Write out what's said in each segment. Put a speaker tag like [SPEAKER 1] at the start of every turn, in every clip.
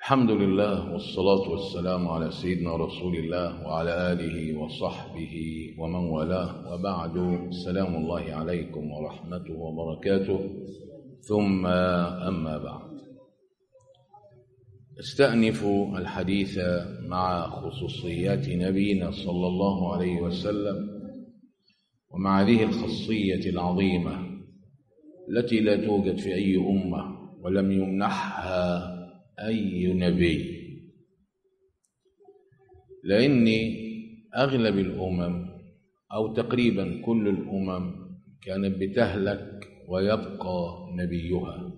[SPEAKER 1] الحمد لله والصلاة والسلام على سيدنا رسول الله وعلى آله وصحبه ومن والاه وبعد السلام الله عليكم ورحمته وبركاته ثم أما بعد استأنف الحديث مع خصوصيات نبينا صلى الله عليه وسلم ومع هذه الخاصية العظيمة التي لا توجد في أي أمة ولم يمنحها أي نبي لأن أغلب الأمم أو تقريبا كل الأمم كانت بتهلك ويبقى نبيها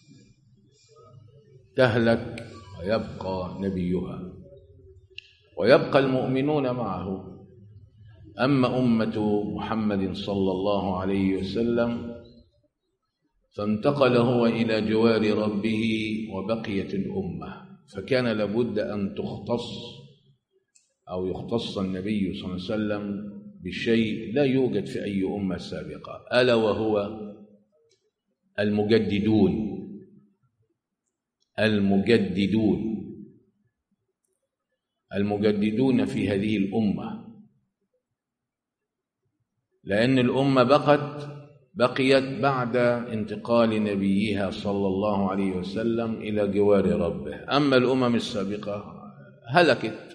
[SPEAKER 1] تهلك ويبقى نبيها ويبقى المؤمنون معه أما أمة محمد صلى الله عليه وسلم فانتقل هو إلى جوار ربه وبقيت الأمة فكان لابد أن تختص أو يختص النبي صلى الله عليه وسلم بشيء لا يوجد في أي أمة سابقة ألا وهو المجددون المجددون المجددون في هذه الأمة لأن الأمة بقت بقيت بعد انتقال نبيها صلى الله عليه وسلم إلى جوار ربه أما الأمم السابقة هلكت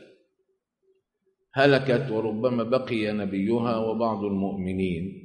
[SPEAKER 1] هلكت وربما بقي نبيها وبعض المؤمنين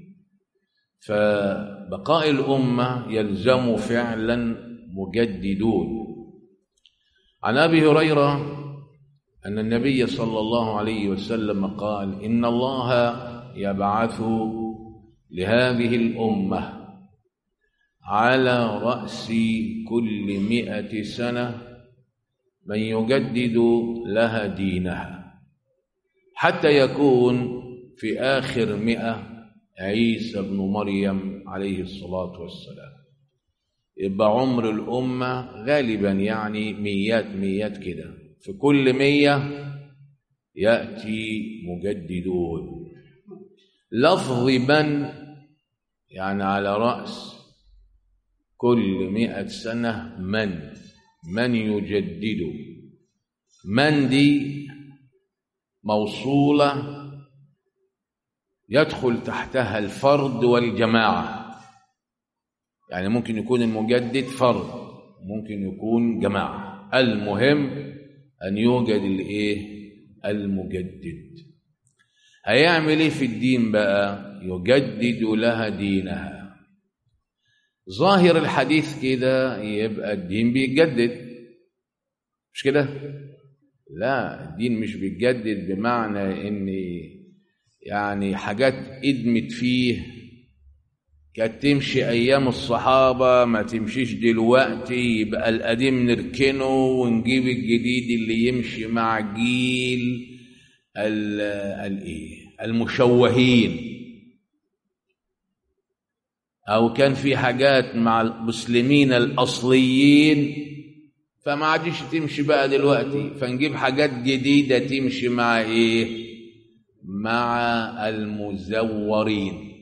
[SPEAKER 1] فبقاء الأمة يلزم فعلا مجددون عن أبي هريرة أن النبي صلى الله عليه وسلم قال إن الله يبعث لهذه الأمة على رأس كل مئة سنة من يجدد لها دينها حتى يكون في آخر مئة عيسى بن مريم عليه الصلاة والسلام يبقى عمر الأمة غالبا يعني ميات ميات كده في كل مية يأتي مجددون لفظ من يعني على رأس كل مئة سنة من من يجدد من دي موصولة يدخل تحتها الفرد والجماعة يعني ممكن يكون المجدد فرد ممكن يكون جماعة المهم أن يوجد الإيه المجدد هيعمل ايه في الدين بقى يجدد لها دينها ظاهر الحديث كده يبقى الدين بيتجدد مش كده لا الدين مش بيتجدد بمعنى ان يعني حاجات ادمت فيه كانت تمشي ايام الصحابه ما تمشيش دلوقتي يبقى القديم نركنه ونجيب الجديد اللي يمشي مع جيل الايه المشوهين او كان في حاجات مع المسلمين الاصليين فما عادش تمشي بقى دلوقتي فنجيب حاجات جديده تمشي مع ايه مع المزورين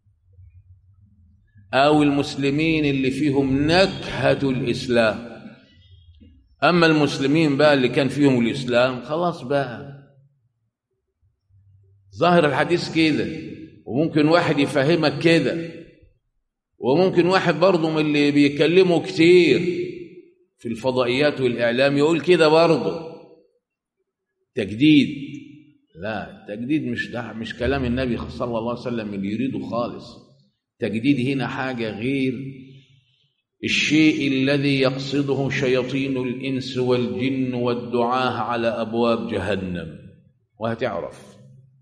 [SPEAKER 1] او المسلمين اللي فيهم نكهه الاسلام اما المسلمين بقى اللي كان فيهم الاسلام خلاص بقى ظاهر الحديث كده وممكن واحد يفهمك كده وممكن واحد برضه من اللي بيكلموا كتير في الفضائيات والإعلام يقول كده برضه تجديد لا التجديد مش ده مش كلام النبي صلى الله عليه وسلم اللي يريده خالص تجديد هنا حاجة غير الشيء الذي يقصده شياطين الإنس والجن والدعاة على أبواب جهنم وهتعرف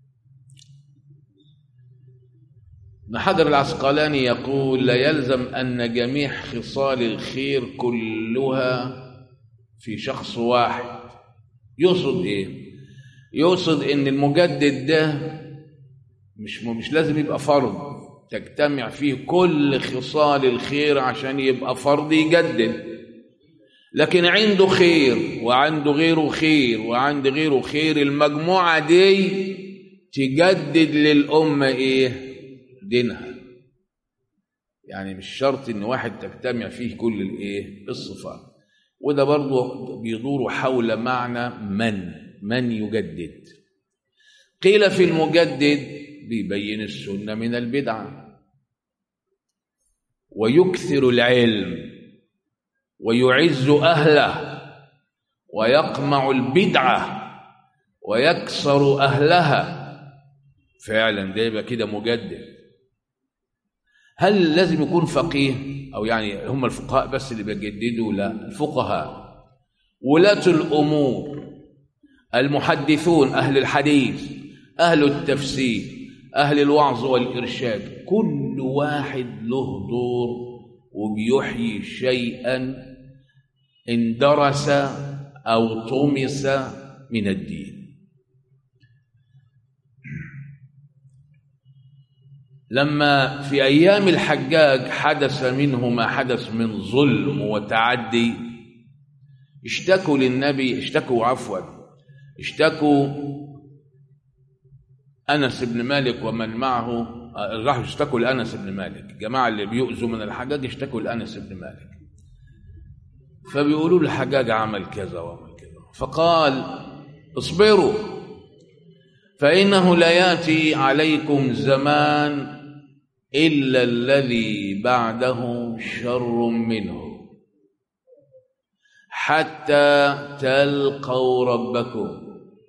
[SPEAKER 1] ابن حجر العسقلاني يقول لا يلزم أن جميع خصال الخير كلها في شخص واحد يقصد إيه؟ يقصد إن المجدد ده مش مش لازم يبقى فرد تجتمع فيه كل خصال الخير عشان يبقى فرد يجدد لكن عنده خير وعنده غيره خير وعند غيره خير المجموعة دي تجدد للأمة إيه؟ دينها يعني مش شرط ان واحد تجتمع فيه كل الايه الصفات وده برضه بيدور حول معنى من من يجدد قيل في المجدد بيبين السنة من البدعة ويكثر العلم ويعز أهله ويقمع البدعة ويكسر أهلها فعلا ده يبقى كده مجدد هل لازم يكون فقيه أو يعني هم الفقهاء بس اللي بيجددوا لا الفقهاء ولاة الأمور المحدثون أهل الحديث أهل التفسير أهل الوعظ والإرشاد كل واحد له دور وبيحيي شيئا اندرس أو طمس من الدين لما في أيام الحجاج حدث منه ما حدث من ظلم وتعدي اشتكوا للنبي اشتكوا عفوا اشتكوا أنس بن مالك ومن معه راحوا اشتكوا لأنس بن مالك الجماعة اللي بيؤذوا من الحجاج اشتكوا لأنس بن مالك فبيقولوا الحجاج عمل كذا وعمل كذا فقال اصبروا فإنه لا يأتي عليكم زمان إلا الذي بعده شر منه حتى تلقوا ربكم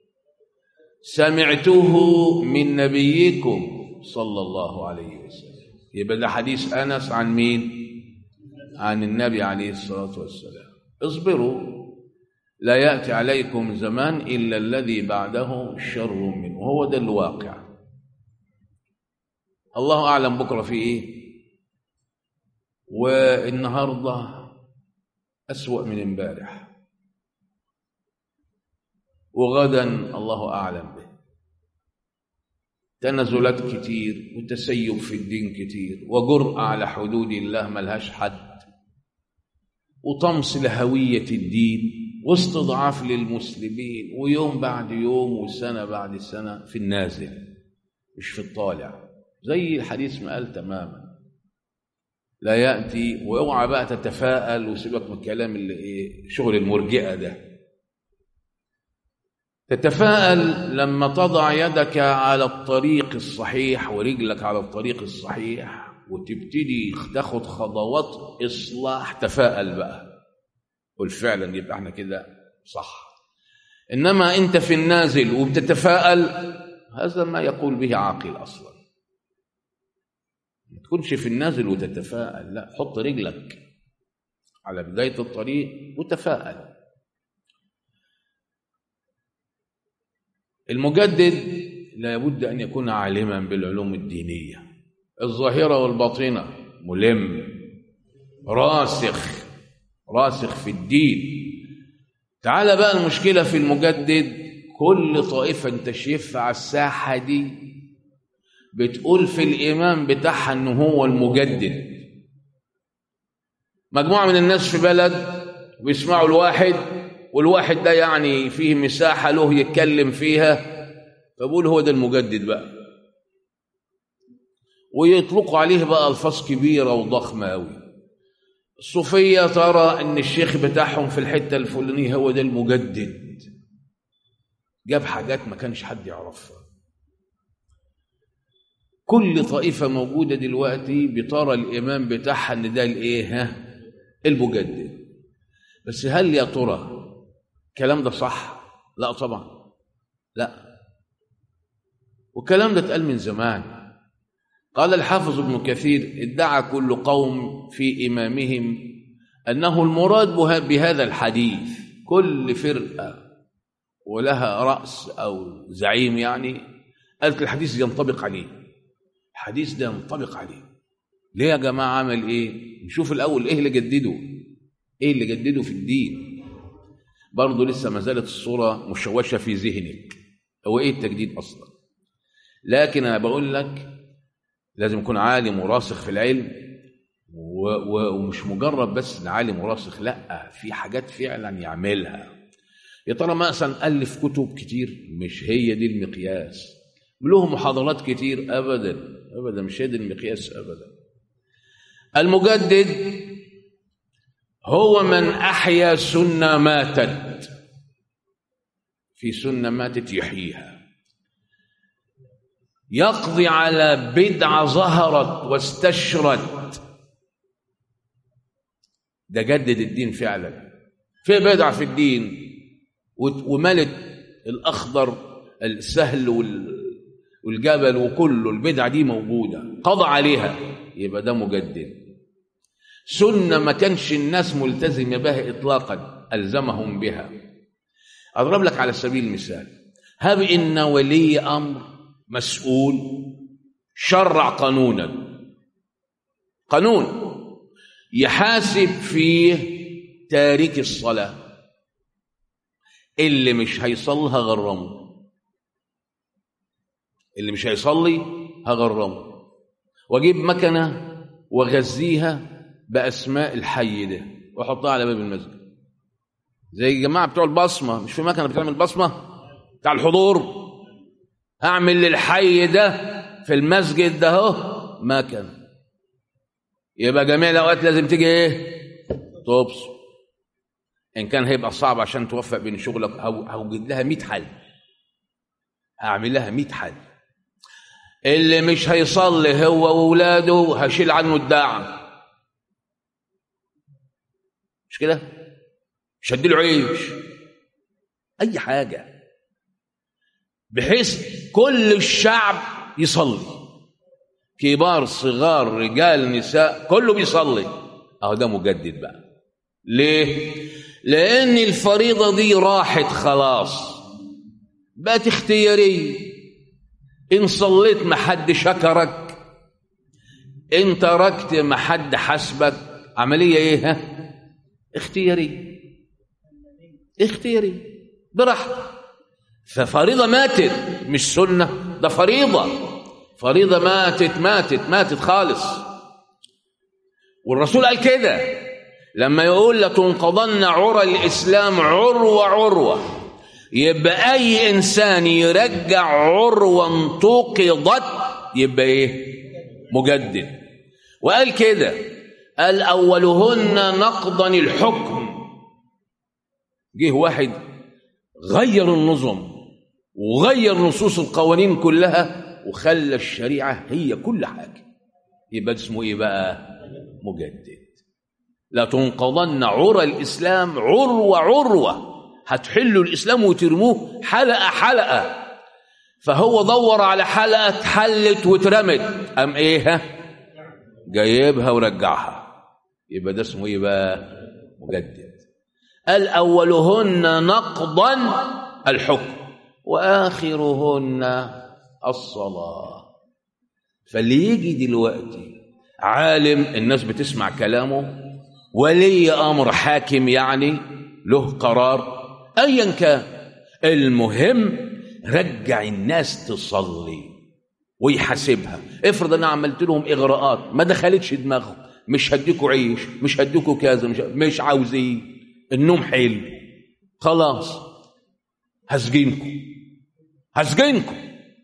[SPEAKER 1] سمعته من نبيكم صلى الله عليه وسلم يبقى ده حديث أنس عن مين عن النبي عليه الصلاة والسلام اصبروا لا يأتي عليكم زمان إلا الذي بعده شر منه وهو ده الواقع الله أعلم بكرة في إيه والنهاردة أسوأ من امبارح وغدا الله أعلم به تنزلات كتير وتسيب في الدين كتير وجرأة على حدود الله ملهاش حد وطمس لهوية الدين واستضعاف للمسلمين ويوم بعد يوم وسنة بعد سنة في النازل مش في الطالع زي الحديث ما قال تماما لا يأتي واوعى بقى تتفائل وسيبك من الكلام اللي ايه شغل المرجئة ده تتفائل لما تضع يدك على الطريق الصحيح ورجلك على الطريق الصحيح وتبتدي تاخد خطوات اصلاح تفائل بقى قل فعلا يبقى احنا كده صح انما انت في النازل وبتتفائل هذا ما يقول به عاقل اصلا ما تكونش في النازل وتتفائل لا حط رجلك على بدايه الطريق وتفائل المجدد لابد ان يكون عالما بالعلوم الدينيه الظاهره والباطنه ملم راسخ راسخ في الدين تعال بقى المشكله في المجدد كل طائفه انت شايفها على الساحه دي بتقول في الامام بتاعها ان هو المجدد مجموعه من الناس في بلد بيسمعوا الواحد والواحد ده يعني فيه مساحه له يتكلم فيها فبقول هو ده المجدد بقى ويطلقوا عليه بقى الفاظ كبيره وضخمه قوي الصوفيه ترى ان الشيخ بتاعهم في الحته الفلانيه هو ده المجدد جاب حاجات ما كانش حد يعرفها كل طائفه موجوده دلوقتي بترى الامام بتاعها ان ده الايه ها المجدد بس هل يا ترى الكلام ده صح لا طبعا لا والكلام ده اتقال من زمان قال الحافظ ابن كثير ادعى كل قوم في إمامهم أنه المراد بهذا الحديث كل فرقة ولها رأس أو زعيم يعني قالت الحديث ينطبق عليه الحديث ده ينطبق عليه ليه يا جماعة عمل إيه نشوف الأول إيه اللي جدده إيه اللي جدده في الدين برضه لسه ما زالت الصورة مشوشة في ذهنك هو إيه التجديد أصلا لكن أنا بقول لك لازم يكون عالم وراسخ في العلم و و ومش مجرد بس عالم وراسخ لا في حاجات فعلا يعملها يا ترى مثلا الف كتب كتير مش هي دي المقياس له محاضرات كتير ابدا ابدا مش هي دي المقياس ابدا المجدد هو من أحيا سنة ماتت في سنة ماتت يحييها يقضي على بدعة ظهرت واستشرت ده جدد الدين فعلا في بدعة في الدين وملت الأخضر السهل والجبل وكله البدعة دي موجودة قضى عليها يبقى ده مجدد سنة ما كانش الناس ملتزمة بها إطلاقا ألزمهم بها أضرب لك على سبيل المثال هب إن ولي أمر مسؤول شرع قانونا قانون يحاسب فيه تارك الصلاة اللي مش هيصلي هغرمه اللي مش هيصلي هغرمه واجيب مكنه واغذيها باسماء الحي ده واحطها على باب المسجد زي الجماعه بتوع البصمه مش في مكنه بتعمل بصمه بتاع الحضور اعمل للحي ده في المسجد ده اهو مكنه يبقى جميع الاوقات لازم تيجي ايه تبصم ان كان هيبقى صعب عشان توفق بين شغلك او هوجد لها 100 حل هعمل لها 100 حل اللي مش هيصلي هو واولاده هشيل عنه الدعم مش كده مش هديله عيش اي حاجه بحيث كل الشعب يصلي كبار صغار رجال نساء كله بيصلي اهو ده مجدد بقى ليه لان الفريضه دي راحت خلاص بقت اختياريه ان صليت ما حد شكرك ان تركت ما حد حسبك عمليه ايه ها اختياريه اختياريه براحتك ففريضه ماتت مش سنه ده فريضه فريضه ماتت ماتت ماتت خالص والرسول قال كده لما يقول لتنقضن عرى الاسلام عروه عروه يبقى اي انسان يرجع عروه انتقضت يبقى ايه مجدد وقال كده قال اولهن نقضا الحكم جه واحد غير النظم وغير نصوص القوانين كلها وخلى الشريعه هي كل حاجه يبقى اسمه ايه بقى مجدد لا تنقضن عرى الاسلام عروه عروه هتحلوا الاسلام وترموه حلقه حلقه فهو دور على حلقه اتحلت واترمت ام ايه ها جايبها ورجعها يبقى ده اسمه ايه بقى مجدد قال اولهن نقضا الحكم واخرهن الصلاه فاللي يجي دلوقتي عالم الناس بتسمع كلامه ولي امر حاكم يعني له قرار ايا كان المهم رجع الناس تصلي ويحاسبها افرض انا عملت لهم اغراءات ما دخلتش دماغهم مش هديكوا عيش مش هديكوا كذا مش مش عاوزين النوم حلو خلاص هسجنكم هسجنكم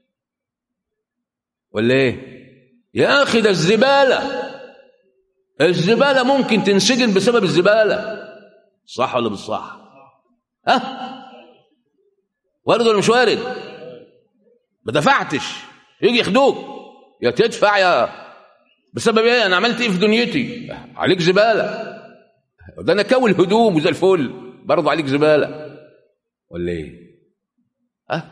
[SPEAKER 1] ولا ايه يا اخي ده الزباله الزباله ممكن تنسجن بسبب الزباله صح ولا مش صح ها وارد ولا مش وارد ما دفعتش يجي ياخدوك يا تدفع يا بسبب ايه انا عملت ايه في دنيتي عليك زباله ده انا كوي هدوم وزي الفل برضه عليك زباله ولا ايه ها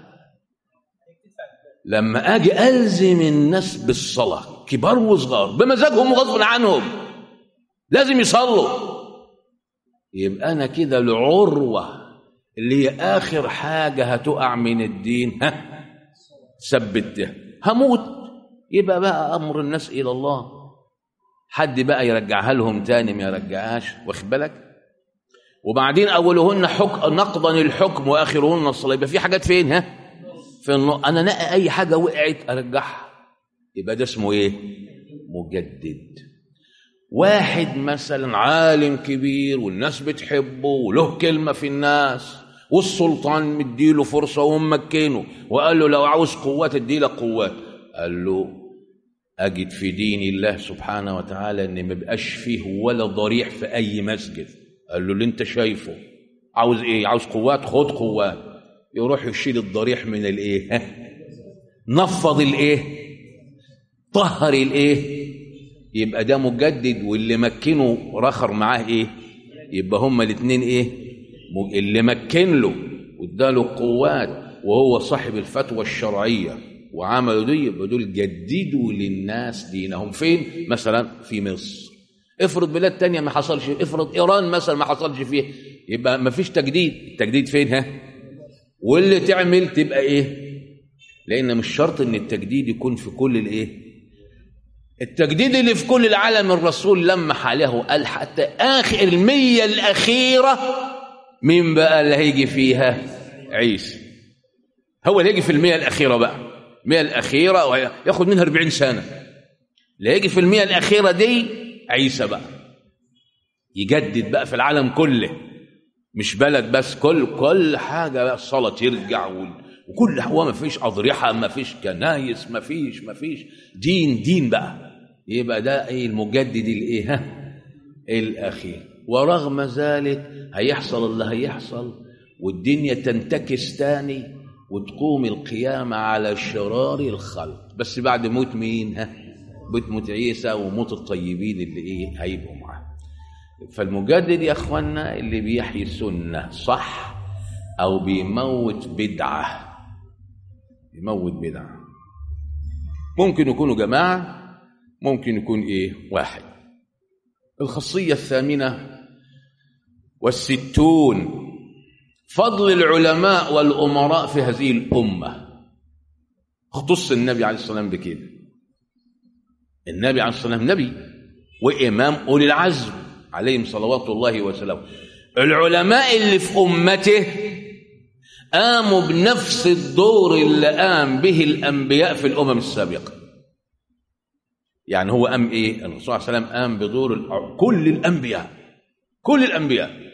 [SPEAKER 1] لما اجي الزم الناس بالصلاه كبار وصغار بمزاجهم وغصب عنهم لازم يصلوا يبقى انا كده العروه اللي هي اخر حاجه هتقع من الدين ها ثبتها هموت يبقى بقى امر الناس الى الله حد بقى يرجعها لهم تاني ما يرجعهاش واخد بالك وبعدين اولهن حك... نقضا الحكم واخرهن الصلاه يبقى في حاجات فين ها في النو... انا نقى اي حاجه وقعت ارجعها يبقى ده اسمه ايه مجدد واحد مثلا عالم كبير والناس بتحبه وله كلمه في الناس والسلطان مديله فرصه وممكنه وقال له لو عاوز قوات اديلك قوات قال له أجد في دين الله سبحانه وتعالى إن ما بقاش فيه ولا ضريح في أي مسجد قال له اللي أنت شايفه عاوز إيه عاوز قوات خد قوات يروح يشيل الضريح من الإيه ها؟ نفض الإيه طهر الإيه يبقى ده مجدد واللي مكنه رخر معاه إيه يبقى هما الاثنين إيه اللي مكن له واداله قوات وهو صاحب الفتوى الشرعيه وعملوا دي يبقى دول جددوا للناس دينهم فين مثلا في مصر افرض بلاد تانية ما حصلش افرض ايران مثلا ما حصلش فيها يبقى ما فيش تجديد التجديد فين ها واللي تعمل تبقى ايه لان مش شرط ان التجديد يكون في كل الايه التجديد اللي في كل العالم الرسول لمح عليه قال حتى اخر المية الاخيره مين بقى اللي هيجي فيها عيسى هو اللي هيجي في المية الاخيره بقى المئة الأخيرة وياخد منها 40 سنة اللي هيجي في المئة الأخيرة دي عيسى بقى يجدد بقى في العالم كله مش بلد بس كل كل حاجة بقى الصلاة ترجع وكل هو ما فيش أضرحة ما فيش كنايس ما فيش ما فيش دين دين بقى يبقى ده ايه المجدد الايه ها الأخير ورغم ذلك هيحصل اللي هيحصل والدنيا تنتكس تاني وتقوم القيامة على شرار الخلق بس بعد موت مين ها موت عيسى وموت الطيبين اللي ايه هيبقوا معاه فالمجدد يا اخوانا اللي بيحيي سنة صح او بيموت بدعة يموت بدعة ممكن يكونوا جماعة ممكن يكون ايه واحد الخاصية الثامنة والستون فضل العلماء والأمراء في هذه الأمة اختص النبي عليه الصلاة والسلام بكده النبي عليه الصلاة والسلام نبي وإمام أولي العزم عليهم صلوات الله وسلامه العلماء اللي في أمته قاموا بنفس الدور اللي قام به الأنبياء في الأمم السابقة يعني هو قام إيه الرسول صلى الله عليه وسلم قام بدور كل الأنبياء كل الأنبياء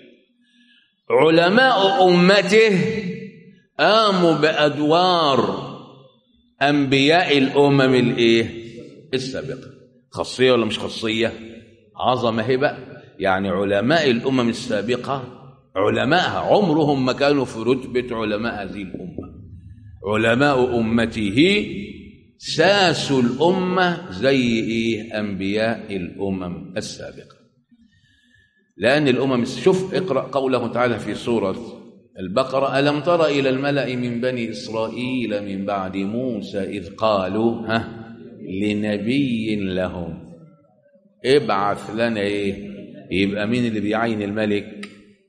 [SPEAKER 1] علماء أمته قاموا بأدوار أنبياء الأمم الإيه؟ السابقة خاصية ولا مش خاصية؟ عظمة هبة يعني علماء الأمم السابقة علماءها عمرهم ما كانوا في رتبة علماء هذه الأمة علماء أمته ساسوا الأمة زي إيه أنبياء الأمم السابقة لأن الأمم شوف اقرأ قوله تعالى في سورة البقرة ألم تر إلى الملأ من بني إسرائيل من بعد موسى إذ قالوا ها لنبي لهم ابعث لنا إيه يبقى مين اللي بيعين الملك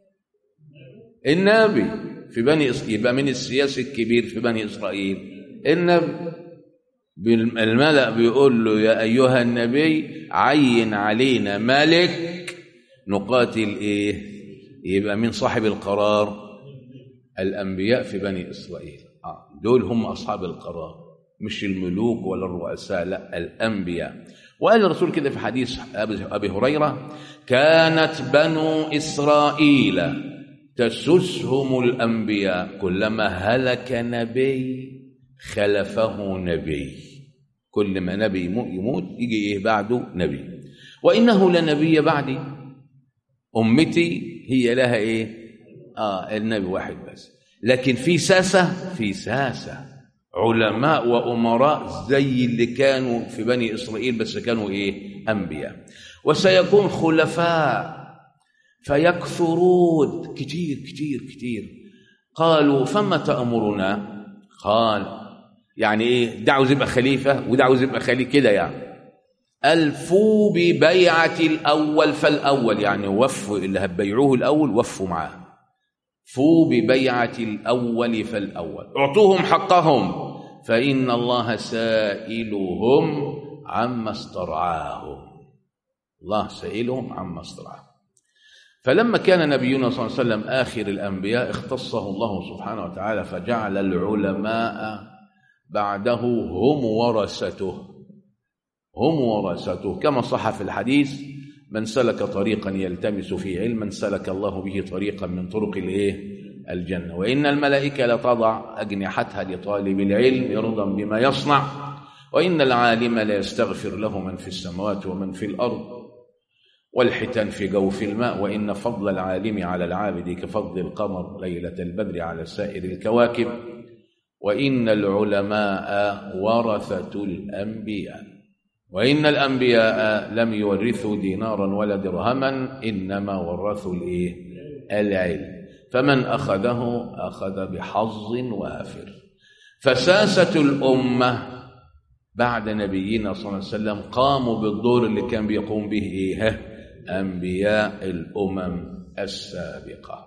[SPEAKER 1] النبي في بني إسرائيل يبقى من السياسي الكبير في بني إسرائيل النبي الملأ بيقول له يا أيها النبي عين علينا ملك نقاتل ايه يبقى مين صاحب القرار الانبياء في بني اسرائيل آه. دول هم اصحاب القرار مش الملوك ولا الرؤساء لا الانبياء وقال الرسول كده في حديث ابي هريره كانت بنو اسرائيل تسسهم الانبياء كلما هلك نبي خلفه نبي كل ما نبي يموت يجي ايه بعده نبي وانه لنبي بعدي أمتي هي لها إيه؟ آه النبي واحد بس لكن في ساسة في ساسة علماء وأمراء زي اللي كانوا في بني إسرائيل بس كانوا إيه؟ أنبياء وسيكون خلفاء فيكثرون كتير كتير كتير قالوا فما تأمرنا قال يعني إيه ده عاوز يبقى خليفة وده عاوز يبقى خليفة كده يعني ألفوا ببيعة الأول فالأول يعني وفوا اللي هتبيعوه الأول وفوا معاه فوا ببيعة الأول فالأول اعطوهم حقهم فإن الله سائلهم عما استرعاهم الله سائلهم عما استرعاهم فلما كان نبينا صلى الله عليه وسلم آخر الأنبياء اختصه الله سبحانه وتعالى فجعل العلماء بعده هم ورثته هم ورثته كما صح في الحديث من سلك طريقا يلتمس فيه علما سلك الله به طريقا من طرق الايه الجنه وان الملائكه لتضع اجنحتها لطالب العلم رضا بما يصنع وإن العالم لا يستغفر له من في السماوات ومن في الأرض والحيتان في جوف الماء وإن فضل العالم على العابد كفضل القمر ليلة البدر على سائر الكواكب وإن العلماء ورثة الأنبياء وإن الأنبياء لم يورثوا دينارا ولا درهما إنما ورثوا الإيه؟ العلم فمن أخذه أخذ بحظ وافر فساسة الأمة بعد نبينا صلى الله عليه وسلم قاموا بالدور اللي كان بيقوم به إيه؟ أنبياء الأمم السابقة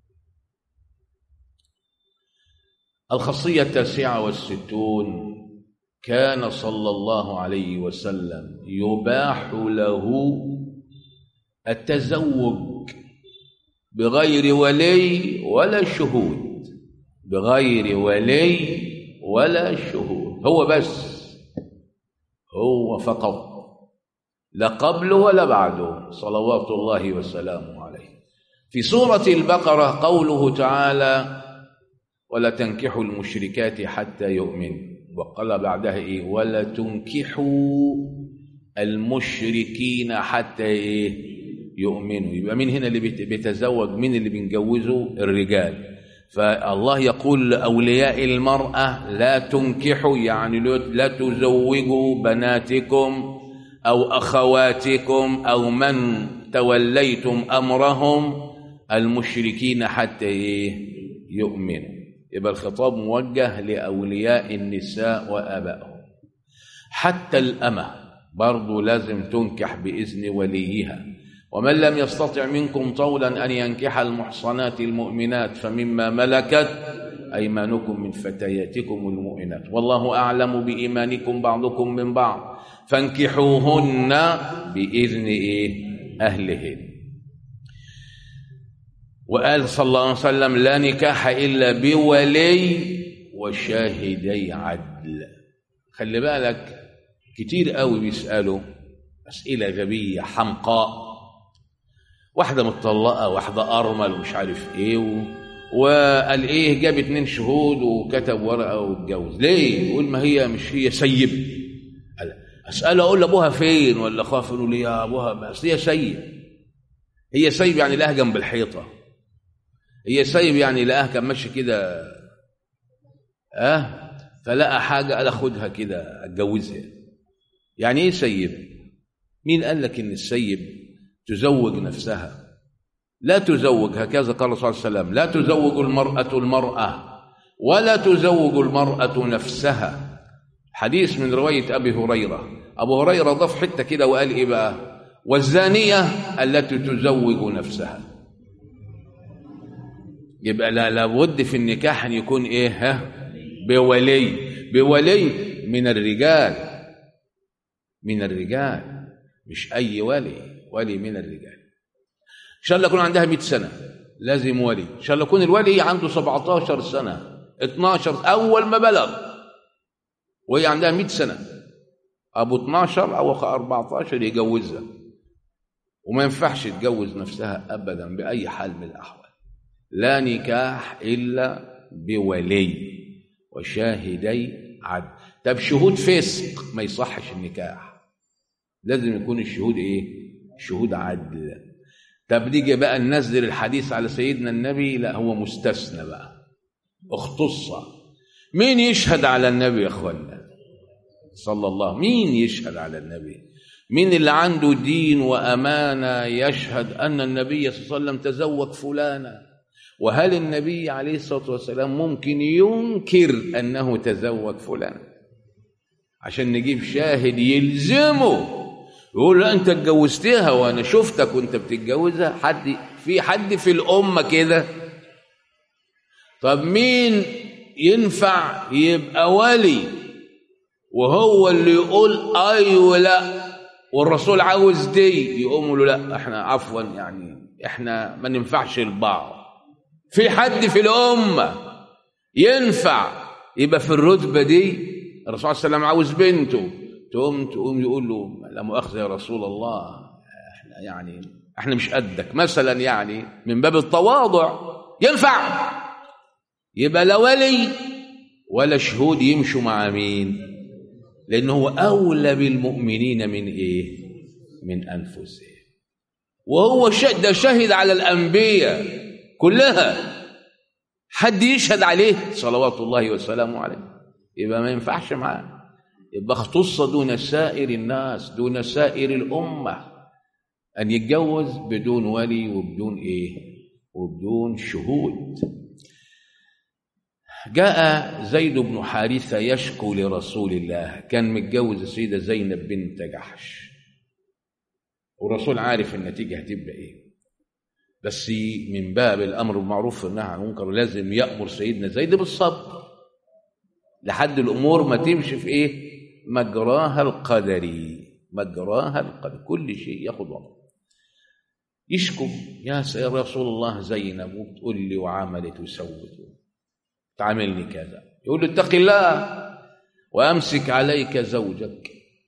[SPEAKER 1] الخاصية التاسعة والستون كان صلى الله عليه وسلم يباح له التزوج بغير ولي ولا شهود بغير ولي ولا شهود هو بس هو فقط لا قبله ولا بعده صلوات الله وسلامه عليه في سورة البقرة قوله تعالى ولا تنكحوا المشركات حتى يؤمنوا وقال بعدها ايه ولا تنكحوا المشركين حتى ايه يؤمنوا يبقى مين هنا اللي بيتزوج مين اللي بنجوزه الرجال فالله يقول لأولياء المرأة لا تنكحوا يعني لا تزوجوا بناتكم أو أخواتكم أو من توليتم أمرهم المشركين حتى إيه يؤمنوا يبقى الخطاب موجه لأولياء النساء وآبائهم حتى الأمة برضو لازم تنكح بإذن وليها ومن لم يستطع منكم طولا أن ينكح المحصنات المؤمنات فمما ملكت أيمانكم من فتياتكم المؤمنات والله أعلم بإيمانكم بعضكم من بعض فانكحوهن بإذن إيه؟ أهلهن وقال صلى الله عليه وسلم لا نكاح إلا بولي وشاهدي عدل خلي بالك كتير قوي بيسألوا أسئلة غبية حمقاء واحدة متطلقة واحدة أرمل ومش عارف إيه و... وقال إيه جاب اتنين شهود وكتب ورقة واتجوز ليه؟ يقول ما هي مش هي سيب قال أسأله أقول لأبوها فين ولا أخوها فين يقول لي يا أبوها بس هي سيب هي سيب يعني لها جنب الحيطة هي سيب يعني لقاها كان ماشي كده اه فلقى حاجة قال أخدها كده أتجوزها يعني إيه سيب؟ مين قال لك إن السيب تزوج نفسها لا تزوج هكذا قال الرسول صلى الله عليه وسلم لا تزوج المرأة المرأة ولا تزوج المرأة نفسها حديث من رواية أبي هريرة أبو هريرة ضاف حتة كده وقال إيه بقى والزانية التي تزوج نفسها يبقى لا لابد في النكاح أن يكون إيه ها بولي بولي من الرجال من الرجال مش أي ولي ولي من الرجال إن شاء الله يكون عندها 100 سنة لازم ولي إن شاء الله يكون الولي عنده 17 سنة 12 أول ما بلغ وهي عندها 100 سنة أبو 12 أو 14 يجوزها وما ينفعش تجوز نفسها أبدا بأي حال من الأحوال لا نكاح إلا بولي وشاهدي عدل طب شهود فسق ما يصحش النكاح لازم يكون الشهود ايه شهود عدل طب نيجي بقى ننزل الحديث على سيدنا النبي لا هو مستثنى بقى اختص مين يشهد على النبي يا اخوانا صلى الله مين يشهد على النبي مين اللي عنده دين وامانه يشهد ان النبي صلى الله عليه وسلم تزوج فلانا وهل النبي عليه الصلاه والسلام ممكن ينكر انه تزوج فلان عشان نجيب شاهد يلزمه يقول لا انت اتجوزتها وانا شفتك وانت بتتجوزها حد في حد في الامه كده طب مين ينفع يبقى ولي وهو اللي يقول ايوه لا والرسول عاوز دي يقوم له لا احنا عفوا يعني احنا ما ننفعش البعض في حد في الامه ينفع يبقى في الرتبه دي الرسول صلى الله عليه وسلم عاوز بنته تقوم تقوم يقول له لا مؤاخذه يا رسول الله احنا يعني احنا مش قدك مثلا يعني من باب التواضع ينفع يبقى لا ولي ولا شهود يمشوا مع مين لأنه هو أولى بالمؤمنين من إيه من أنفسهم وهو ش- ده شهد على الأنبياء كلها حد يشهد عليه صلوات الله وسلامه عليه يبقى ما ينفعش معاه يبقى اختص دون سائر الناس دون سائر الأمة أن يتجوز بدون ولي وبدون إيه وبدون شهود جاء زيد بن حارثة يشكو لرسول الله كان متجوز السيدة زينب بنت جحش والرسول عارف النتيجة هتبقى إيه بس من باب الأمر بالمعروف والنهي عن المنكر لازم يأمر سيدنا زيد بالصبر لحد الأمور ما تمشي في إيه مجراها القدري مجراها القدري كل شيء ياخد وقت يشكو يا سيد رسول الله زينب وبتقول لي وعملت وسوت تعاملني كذا يقول له اتق الله وامسك عليك زوجك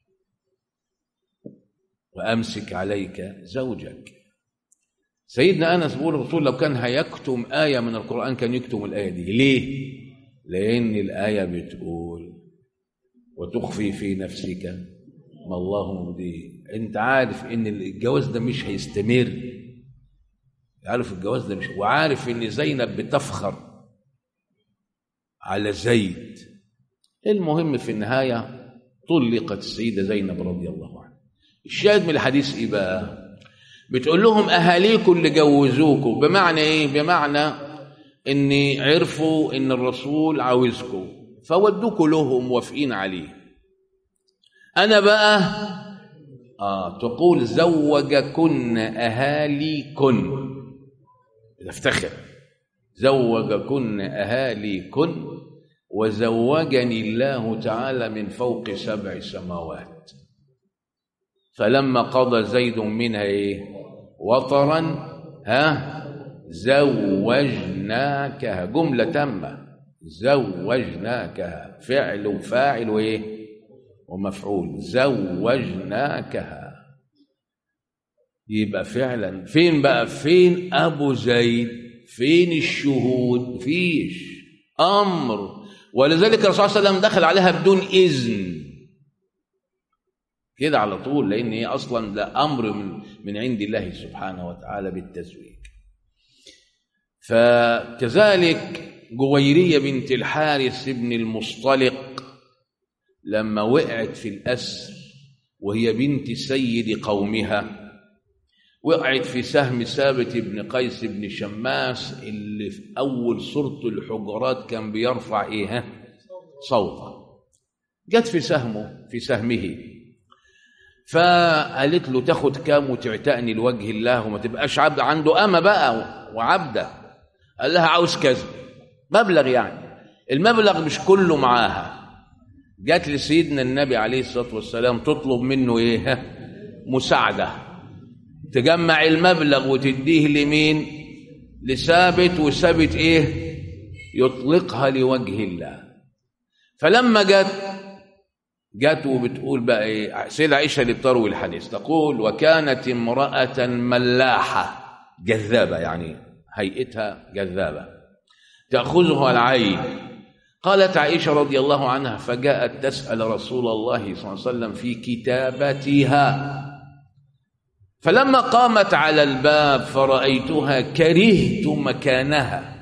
[SPEAKER 1] وامسك عليك زوجك سيدنا انس بيقول الرسول لو كان هيكتم ايه من القران كان يكتم الايه دي ليه لان الايه بتقول وتخفي في نفسك ما الله مبديه انت عارف ان الجواز ده مش هيستمر عارف الجواز ده مش وعارف ان زينب بتفخر على زيد المهم في النهايه طلقت السيده زينب رضي الله عنها الشاهد من الحديث ايه بقى بتقول لهم اهاليكم اللي جوزوكم بمعنى ايه بمعنى ان عرفوا ان الرسول عاوزكم فودوكوا لهم موافقين عليه انا بقى اه تقول زوجكن اهاليكن تفتخر زوجكن اهاليكن وزوجني الله تعالى من فوق سبع سماوات فلما قضى زيد منها ايه وطرا ها زوجناكها جملة تامة زوجناكها فعل وفاعل وايه ومفعول زوجناكها يبقى فعلا فين بقى فين ابو زيد فين الشهود فيش امر ولذلك الرسول صلى الله عليه وسلم دخل عليها بدون اذن كده على طول لان هي اصلا ده امر من من عند الله سبحانه وتعالى بالتزويج فكذلك جويريه بنت الحارث بن المصطلق لما وقعت في الاسر وهي بنت سيد قومها وقعت في سهم ثابت بن قيس بن شماس اللي في اول سوره الحجرات كان بيرفع ايه ها؟ صوته جت في سهمه في سهمه فقالت له تاخد كام وتعتقني لوجه الله وما تبقاش عبد عنده أما بقى وعبدة قال لها عاوز كذا مبلغ يعني المبلغ مش كله معاها جات لسيدنا النبي عليه الصلاة والسلام تطلب منه ايه مساعدة تجمع المبلغ وتديه لمين لثابت وثابت ايه يطلقها لوجه الله فلما جت جت وبتقول بقى ايه سيدة عائشة اللي بتروي الحديث تقول وكانت امرأة ملاحة جذابة يعني هيئتها جذابة تأخذها العين قالت عائشة رضي الله عنها فجاءت تسأل رسول الله صلى الله عليه وسلم في كتابتها فلما قامت على الباب فرأيتها كرهت مكانها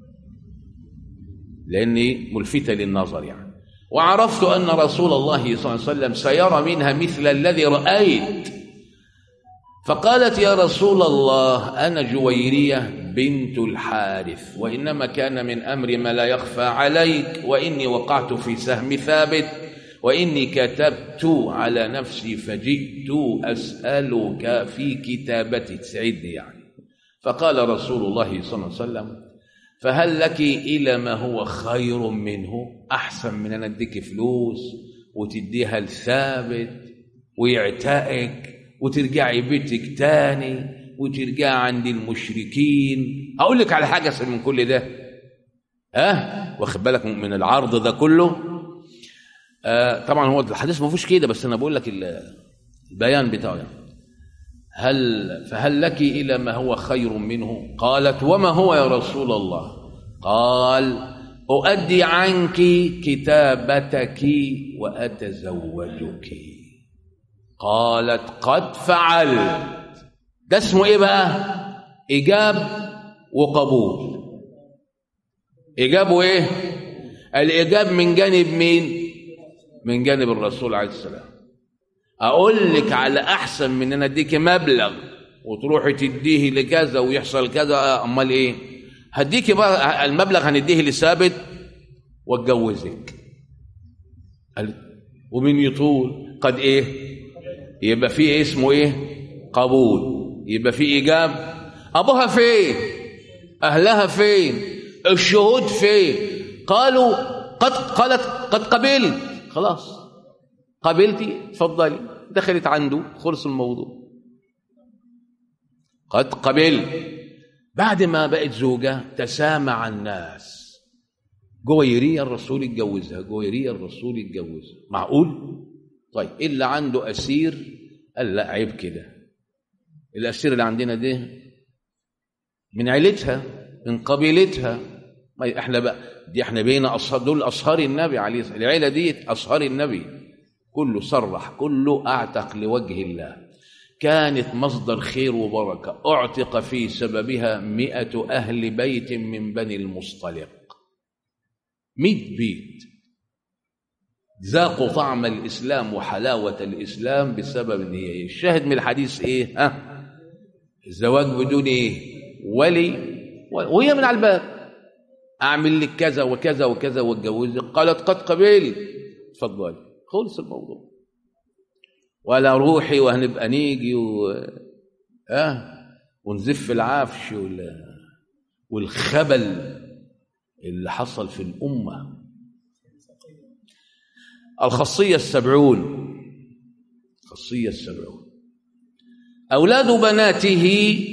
[SPEAKER 1] لأني ملفتة للنظر يعني وعرفت أن رسول الله صلى الله عليه وسلم سيرى منها مثل الذي رأيت فقالت يا رسول الله أنا جويرية بنت الحارث وإنما كان من أمر ما لا يخفى عليك وإني وقعت في سهم ثابت وإني كتبت على نفسي فجئت أسألك في كتابتي تسعدني يعني فقال رسول الله صلى الله عليه وسلم فهل لك إلى ما هو خير منه أحسن من أن أديك فلوس وتديها لثابت ويعتقك وترجعي بيتك تاني وترجعي عند المشركين أقول لك على حاجة أحسن من كل ده ها واخد بالك من العرض ده كله آه طبعا هو الحديث ما فيهوش كده بس أنا بقول لك البيان بتاعه يعني. هل فهل لك إلى ما هو خير منه قالت وما هو يا رسول الله قال أؤدي عنك كتابتك وأتزوجك قالت قد فعلت ده اسمه ايه بقى إيجاب وقبول إيجاب وإيه الإيجاب من جانب مين من جانب الرسول عليه السلام أقول لك على أحسن من أن أديك مبلغ وتروحي تديه لكذا ويحصل كذا أمال إيه هديك بقى المبلغ هنديه لثابت واتجوزك قال ومن يطول قد ايه يبقى في إيه اسمه ايه قبول يبقى في ايجاب ابوها فين اهلها فين الشهود فين قالوا قد قالت قد قبلت خلاص قبلتي اتفضلي دخلت عنده خلص الموضوع قد قبلت بعد ما بقت زوجة تسامع الناس جويرية الرسول يتجوزها جويرية الرسول يتجوزها معقول طيب اللي عنده أسير قال لا عيب كده الأسير اللي عندنا ده من عيلتها من قبيلتها ما احنا بقى دي احنا بين أصهار دول أصهار النبي عليه الصلاة العيلة دي أصهار النبي كله صرح كله أعتق لوجه الله كانت مصدر خير وبركة أعتق في سببها مئة أهل بيت من بني المصطلق مئة بيت ذاقوا طعم الإسلام وحلاوة الإسلام بسبب إن هي الشاهد من الحديث إيه ها الزواج بدون إيه ولي وهي من على الباب أعمل لك كذا وكذا وكذا واتجوزك قالت قد قبلت اتفضلي خلص الموضوع ولا روحي وهنبقى نيجي و... اه ونزف العفش ولا والخبل اللي حصل في الأمة الخاصية السبعون الخاصية السبعون أولاد بناته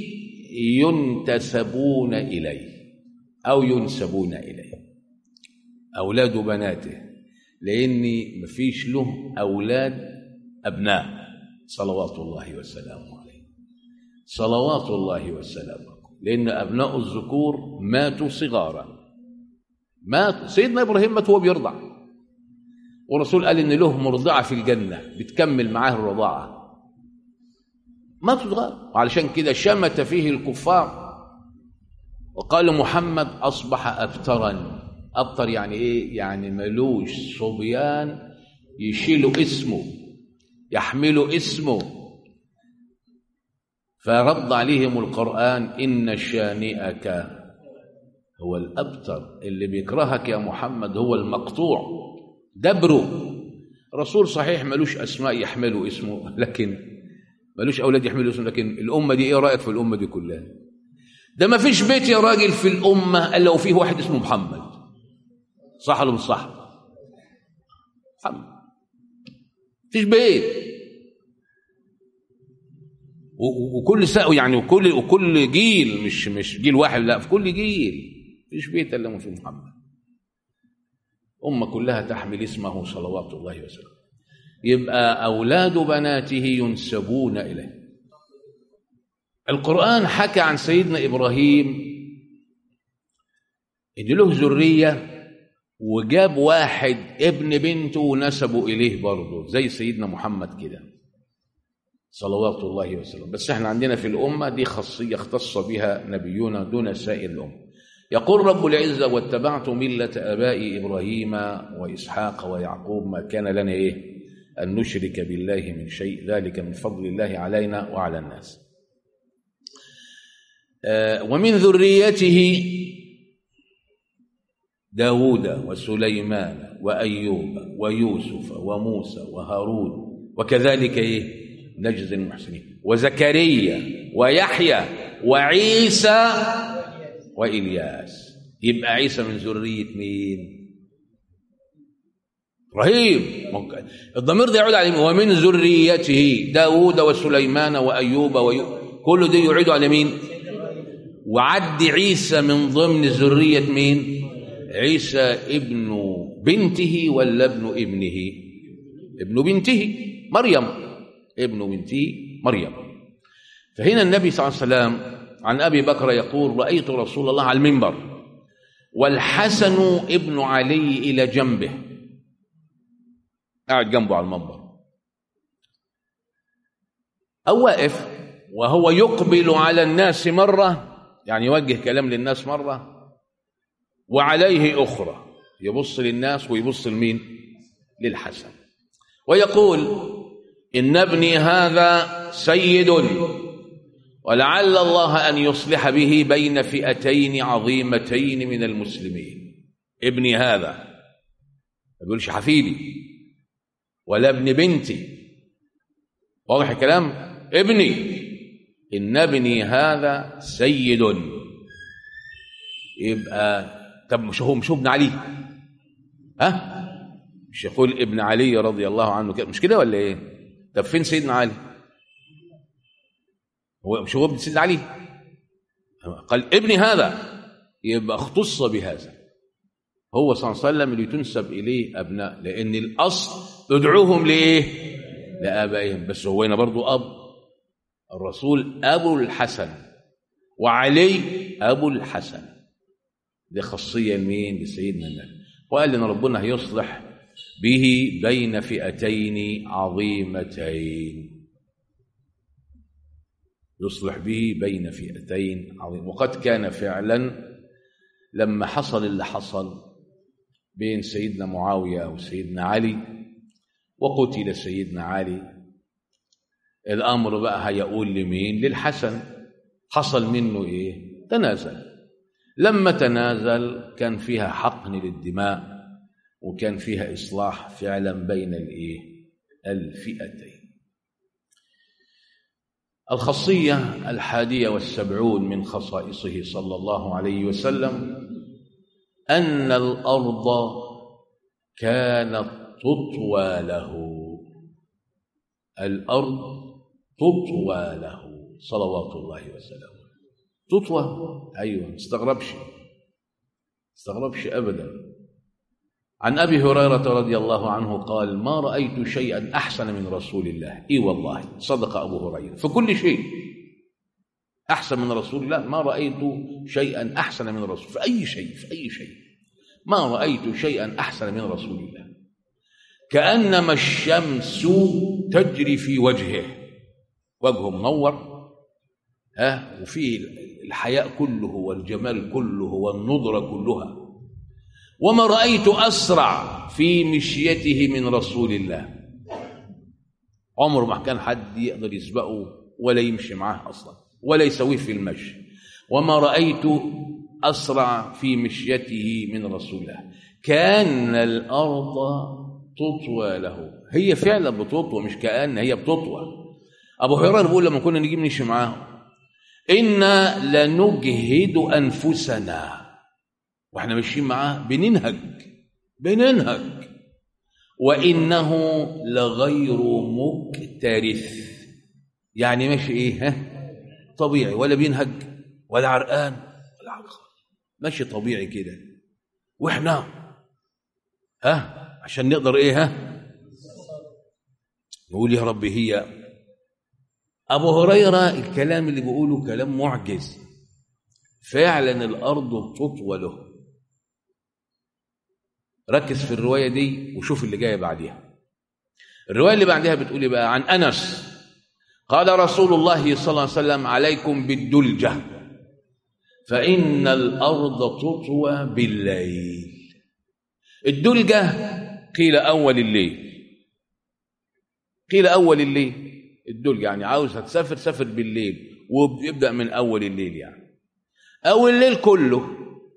[SPEAKER 1] ينتسبون إليه أو ينسبون إليه أولاد بناته لأن مفيش له أولاد أبناء صلوات الله وسلامه عليه صلوات الله وسلامه لأن أبناء الذكور ماتوا صغارا مات سيدنا إبراهيم مات وهو بيرضع والرسول قال إن له مرضعة في الجنة بتكمل معاه الرضاعة ماتوا صغار وعلشان كده شمت فيه الكفار وقال محمد أصبح أبترا أبتر يعني إيه يعني ملوش صبيان يشيلوا اسمه يحمل اسمه فرد عليهم القرآن إن شانئك هو الأبتر اللي بيكرهك يا محمد هو المقطوع دبره رسول صحيح ملوش أسماء يحملوا اسمه لكن ملوش أولاد يحملوا اسمه لكن الأمة دي إيه رأيك في الأمة دي كلها ده ما فيش بيت يا راجل في الأمة إلا وفيه واحد اسمه محمد صح ولا مش صح محمد فيش بيت وكل ساعة يعني وكل وكل جيل مش مش جيل واحد لا في كل جيل فيش بيت الا في محمد أمة كلها تحمل اسمه صلوات الله وسلامه يبقى أولاد بناته ينسبون إليه القرآن حكى عن سيدنا إبراهيم إن له ذرية وجاب واحد ابن بنته ونسبه إليه برضه زي سيدنا محمد كده صلوات الله وسلم بس احنا عندنا في الأمة دي خاصية اختص بها نبينا دون سائر الأمة يقول رب العزة واتبعت ملة آبائي إبراهيم وإسحاق ويعقوب ما كان لنا إيه أن نشرك بالله من شيء ذلك من فضل الله علينا وعلى الناس آه ومن ذريته داود وسليمان وأيوب ويوسف وموسى وهارون وكذلك إيه نجزي المحسنين وزكريا ويحيى وعيسى وإلياس يبقى عيسى من ذرية مين إبراهيم الضمير ده يعود على ومن ذريته داود وسليمان وأيوب ويوسف كل ده يعود على مين وعد عيسى من ضمن ذرية مين عيسى ابن بنته ولا ابن ابنه ابن بنته مريم ابن بنته مريم فهنا النبي صلى الله عليه وسلم عن أبي بكر يقول رأيت رسول الله على المنبر والحسن ابن علي إلى جنبه قاعد جنبه على المنبر أو واقف وهو يقبل على الناس مرة يعني يوجه كلام للناس مرة وعليه أخرى يبص للناس ويبص لمين للحسن ويقول إن ابني هذا سيد ولعل الله أن يصلح به بين فئتين عظيمتين من المسلمين ابني هذا ما بيقولش حفيدي ولا ابن بنتي واضح الكلام ابني إن ابني هذا سيد يبقى طب مش هو مش هو ابن علي ها مش يقول ابن علي رضي الله عنه كده مش كده ولا ايه طب فين سيدنا علي هو مش هو ابن سيدنا علي قال ابني هذا يبقى اختص بهذا هو صلى الله عليه وسلم اللي تنسب اليه ابناء لان الاصل ادعوهم لايه لابائهم بس هو هنا برضه اب الرسول ابو الحسن وعلي ابو الحسن دي خاصيه لمين لسيدنا النبي وقال لنا ربنا هيصلح به بين فئتين عظيمتين يصلح به بين فئتين عظيم وقد كان فعلا لما حصل اللي حصل بين سيدنا معاوية وسيدنا علي وقتل سيدنا علي الأمر بقى هيقول لمين للحسن حصل منه إيه تنازل لما تنازل كان فيها حقن للدماء وكان فيها إصلاح فعلا بين الإيه الفئتين الخاصية الحادية والسبعون من خصائصه صلى الله عليه وسلم أن الأرض كانت تطوى له الأرض تطوى له صلوات الله وسلامه تطوى أيوة ما تستغربش تستغربش أبدا عن أبي هريرة رضي الله عنه قال ما رأيت شيئا أحسن من رسول الله إي والله صدق أبو هريرة في كل شيء أحسن من رسول الله ما رأيت شيئا أحسن من رسول في أي شيء في أي شيء ما رأيت شيئا أحسن من رسول الله كأنما الشمس تجري في وجهه وجهه منور ها وفيه الحياء كله والجمال كله والنضرة كلها وما رأيت أسرع في مشيته من رسول الله عمره ما كان حد يقدر يسبقه ولا يمشي معاه أصلا ولا يسويه في المشي وما رأيت أسرع في مشيته من رسول الله كان الأرض تطوى له هي فعلا بتطوى مش كأن هي بتطوى أبو هريرة بيقول لما كنا نجي نمشي معاه إنا لنجهد أنفسنا واحنا ماشيين معاه بننهج بننهج وإنه لغير مكترث يعني ماشي إيه ها طبيعي ولا بينهج ولا عرقان ولا حاجة ماشي طبيعي كده واحنا ها عشان نقدر ايه ها نقول يا رب هي ابو هريره الكلام اللي بيقوله كلام معجز فعلا الارض تطوى له ركز في الروايه دي وشوف اللي جايه بعديها الروايه اللي بعدها بتقول إيه بقى عن انس قال رسول الله صلى الله عليه وسلم عليكم بالدلجه فان الارض تطوى بالليل الدلجه قيل اول الليل قيل اول الليل الدلجه يعني عاوز هتسافر سافر بالليل ويبدا من اول الليل يعني او الليل كله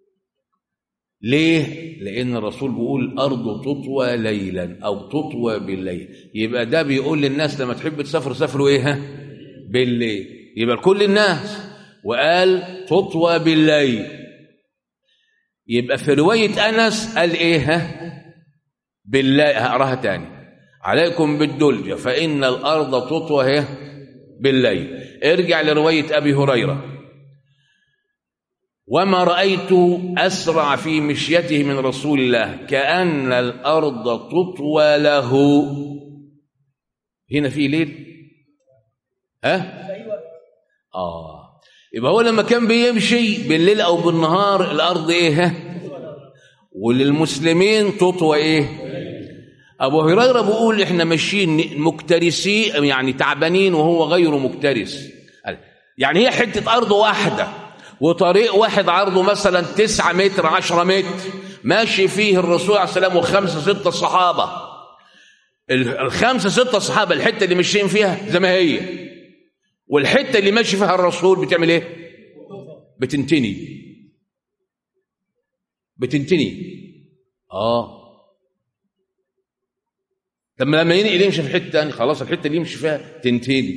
[SPEAKER 1] ليه لان الرسول بيقول الارض تطوى ليلا او تطوى بالليل يبقى ده بيقول للناس لما تحب تسافر سافروا ايه ها بالليل يبقى لكل الناس وقال تطوى بالليل يبقى في روايه انس قال ايه ها بالليل هقراها تاني عليكم بالدلجه فان الارض تطوى هي بالليل ارجع لروايه ابي هريره وما رأيت أسرع في مشيته من رسول الله كأن الأرض تطوى له هنا في ليل ها آه يبقى هو لما كان بيمشي بالليل أو بالنهار الأرض إيه ها وللمسلمين تطوى ايه ابو هريره بيقول احنا ماشيين مكترسين يعني تعبانين وهو غير مكترس يعني هي حته ارض واحده وطريق واحد عرضه مثلا تسعة متر عشرة متر ماشي فيه الرسول عليه السلام وخمسة ستة صحابة الخمسة ستة صحابة الحتة اللي ماشيين فيها زي ما هي والحتة اللي ماشي فيها الرسول بتعمل ايه بتنتني بتنتني اه طب لما ينقل يمشي في حته ثانيه خلاص الحته اللي يمشي فيها تنتهي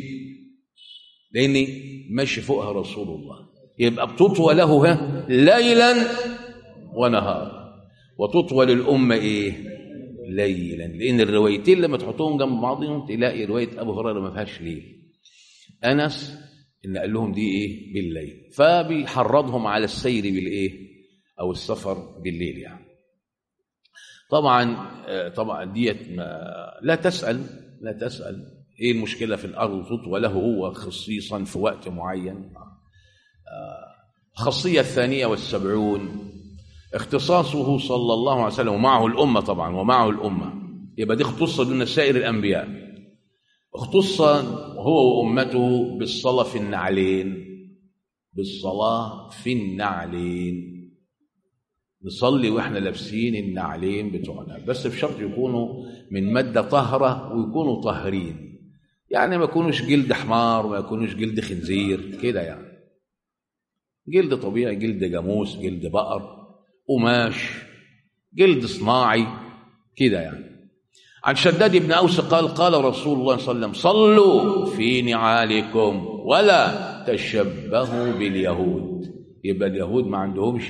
[SPEAKER 1] لان ماشي فوقها رسول الله يبقى بتطوى له ها ليلا ونهارا وتطوى للامه ايه ليلا لان الروايتين لما تحطهم جنب بعضهم تلاقي روايه ابو هريره ما فيهاش ليل انس ان قال لهم دي ايه بالليل فبيحرضهم على السير بالايه او السفر بالليل يعني طبعا طبعا ديت لا تسال لا تسال ايه المشكله في الارض تطوى له هو خصيصا في وقت معين الخاصيه الثانيه والسبعون اختصاصه صلى الله عليه وسلم ومعه الامه طبعا ومعه الامه يبقى دي اختص دون سائر الانبياء اختص هو وامته بالصلاه في النعلين بالصلاه في النعلين نصلي واحنا لابسين النعلين بتوعنا بس بشرط يكونوا من ماده طاهره ويكونوا طاهرين يعني ما يكونوش جلد حمار ما يكونوش جلد خنزير كده يعني جلد طبيعي جلد جاموس جلد بقر قماش جلد صناعي كده يعني عن شداد بن اوس قال قال رسول الله صلى الله عليه وسلم صلوا في نعالكم ولا تشبهوا باليهود يبقى اليهود ما عندهمش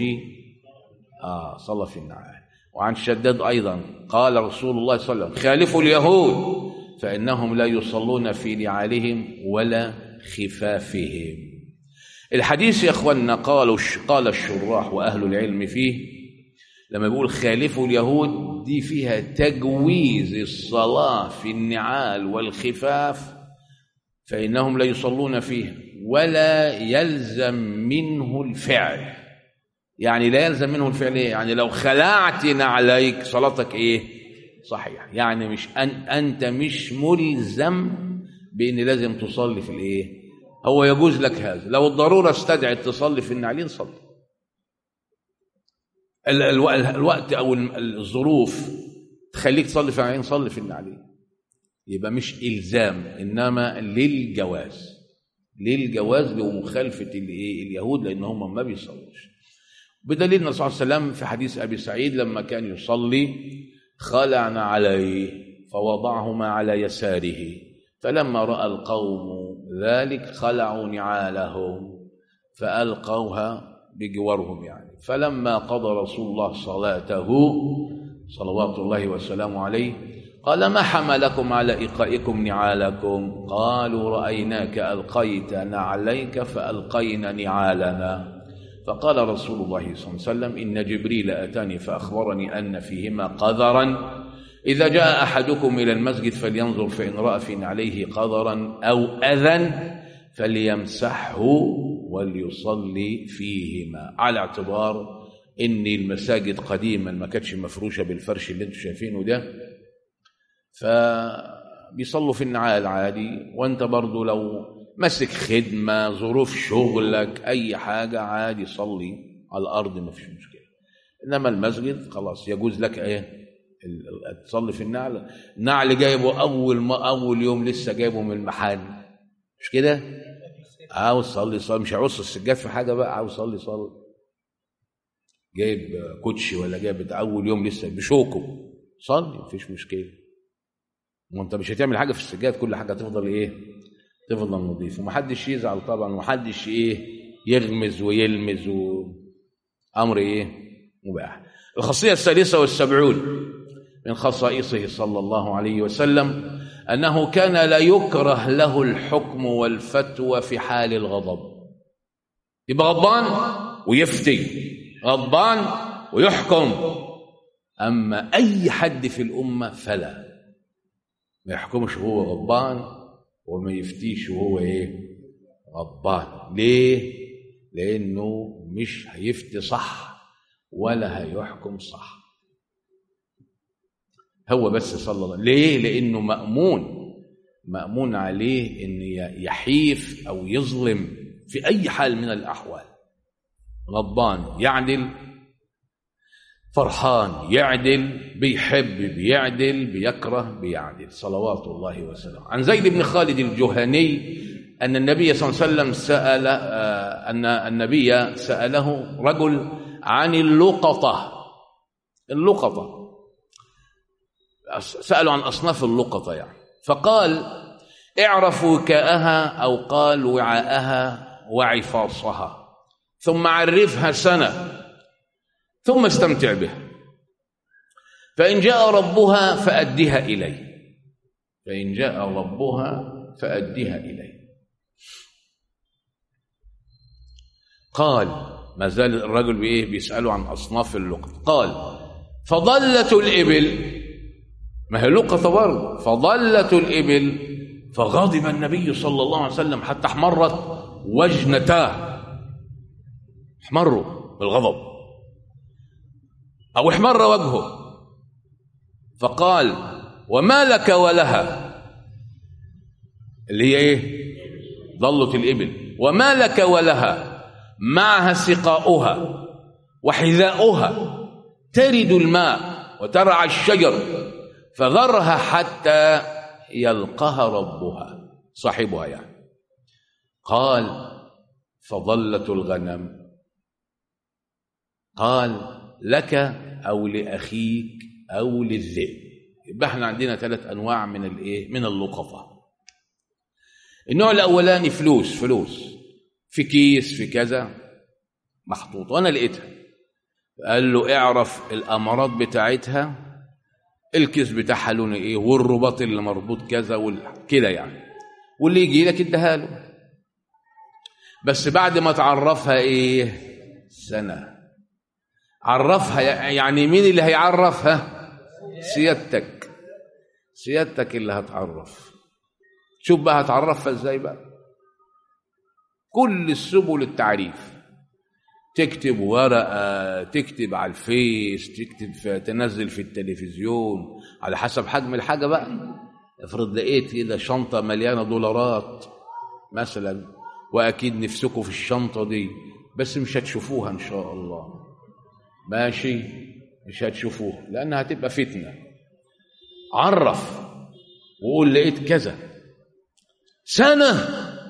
[SPEAKER 1] آه صلى في النعال وعن شداد أيضا قال رسول الله صلى الله عليه وسلم خالفوا اليهود فإنهم لا يصلون في نعالهم ولا خفافهم الحديث يا اخوانا قالوا قال الشراح واهل العلم فيه لما بيقول خالفوا اليهود دي فيها تجويز الصلاه في النعال والخفاف فانهم لا يصلون فيه ولا يلزم منه الفعل يعني لا يلزم منه الفعل ايه يعني لو خلعت نعليك صلاتك ايه صحيح يعني مش أن انت مش ملزم بان لازم تصلي في الايه هو يجوز لك هذا لو الضروره استدعت تصلي في النعلين صلي ال- الو- الوقت او الظروف تخليك تصلي في النعلين صلي في النعلين يبقى مش الزام انما للجواز للجواز لمخالفه الايه اليهود لان هم ما بيصلوش بدليل النبي صلى الله عليه وسلم في حديث ابي سعيد لما كان يصلي خلعنا عليه فوضعهما على يساره فلما راى القوم ذلك خلعوا نعالهم فالقوها بجوارهم يعني فلما قضى رسول الله صلاته صلوات الله وسلامه عليه قال ما حملكم على إيقائكم نعالكم قالوا رأيناك ألقيت نعليك فألقينا نعالنا فقال رسول الله صلى الله عليه وسلم إن جبريل أتاني فأخبرني أن فيهما قذرا إذا جاء أحدكم إلى المسجد فلينظر فإن رأى في عليه قذرا أو أذى فليمسحه وليصلي فيهما على اعتبار ان المساجد قديما ما كانتش مفروشه بالفرش اللي انتم شايفينه ده فبيصلوا في النعال عادي وانت برضو لو ماسك خدمه ظروف شغلك اي حاجه عادي صلي على الارض ما فيش مشكله انما المسجد خلاص يجوز لك ايه تصلي في النعل النعل جايبه اول ما اول يوم لسه جايبه من المحل مش كده عاوز صلي صلي مش عاوز السجاد في حاجه بقى عاوز صلي صلي جايب كوتشي ولا جايب بتاع اول يوم لسه بشوكه صلي مفيش مشكله وانت مش هتعمل حاجه في السجاد كل حاجه تفضل ايه تفضل نظيفه ومحدش يزعل طبعا ومحدش ايه يغمز ويلمز و... امر ايه مباح الخاصيه الثالثه والسبعون من خصائصه صلى الله عليه وسلم انه كان لا يكره له الحكم والفتوى في حال الغضب يبقى غضبان ويفتي غضبان ويحكم اما اي حد في الامه فلا ما يحكمش وهو غضبان وما يفتيش وهو ايه غضبان ليه لانه مش هيفتي صح ولا هيحكم صح هو بس صلى الله ليه لانه مامون مامون عليه ان يحيف او يظلم في اي حال من الاحوال غضبان يعدل فرحان يعدل بيحب بيعدل بيكره بيعدل صلوات الله وسلامه عن زيد بن خالد الجهني أن النبي صلى الله عليه وسلم سأل أن النبي سأله رجل عن اللقطة اللقطة سألوا عن أصناف اللقطة يعني فقال اعرف وكاءها أو قال وعاءها وعفاصها ثم عرفها سنة ثم استمتع بها فإن جاء ربها فأدها إليه فإن جاء ربها فأدها إليه قال ما زال الرجل بإيه بيسأله عن أصناف اللقطة قال فضلت الإبل ما هي لقطة برضه فضلت الإبل فغضب النبي صلى الله عليه وسلم حتى احمرت وجنتاه احمروا بالغضب أو احمر وجهه فقال وما لك ولها اللي هي ايه ضلت الإبل وما لك ولها معها سقاؤها وحذاؤها ترد الماء وترعى الشجر فذرها حتى يلقها ربها صاحبها يعني قال فظلت الغنم قال لك او لاخيك او للذئب يبقى احنا عندنا ثلاث انواع من الايه من اللقطه النوع الاولاني فلوس فلوس في كيس في كذا محطوط وانا لقيتها قال له اعرف الامارات بتاعتها الكيس بتاعها لونه ايه والرباط اللي مربوط كذا وال... كده يعني واللي يجي لك اديها له بس بعد ما تعرفها ايه سنه عرفها يعني مين اللي هيعرفها سيادتك سيادتك اللي هتعرف شوف بقى هتعرفها ازاي بقى كل السبل التعريف تكتب ورقة تكتب على الفيس تكتب في تنزل في التلفزيون على حسب حجم الحاجة بقى افرض لقيت كده شنطة مليانة دولارات مثلا وأكيد نفسكم في الشنطة دي بس مش هتشوفوها إن شاء الله ماشي مش هتشوفوها لأنها هتبقى فتنة عرف وقول لقيت كذا سنة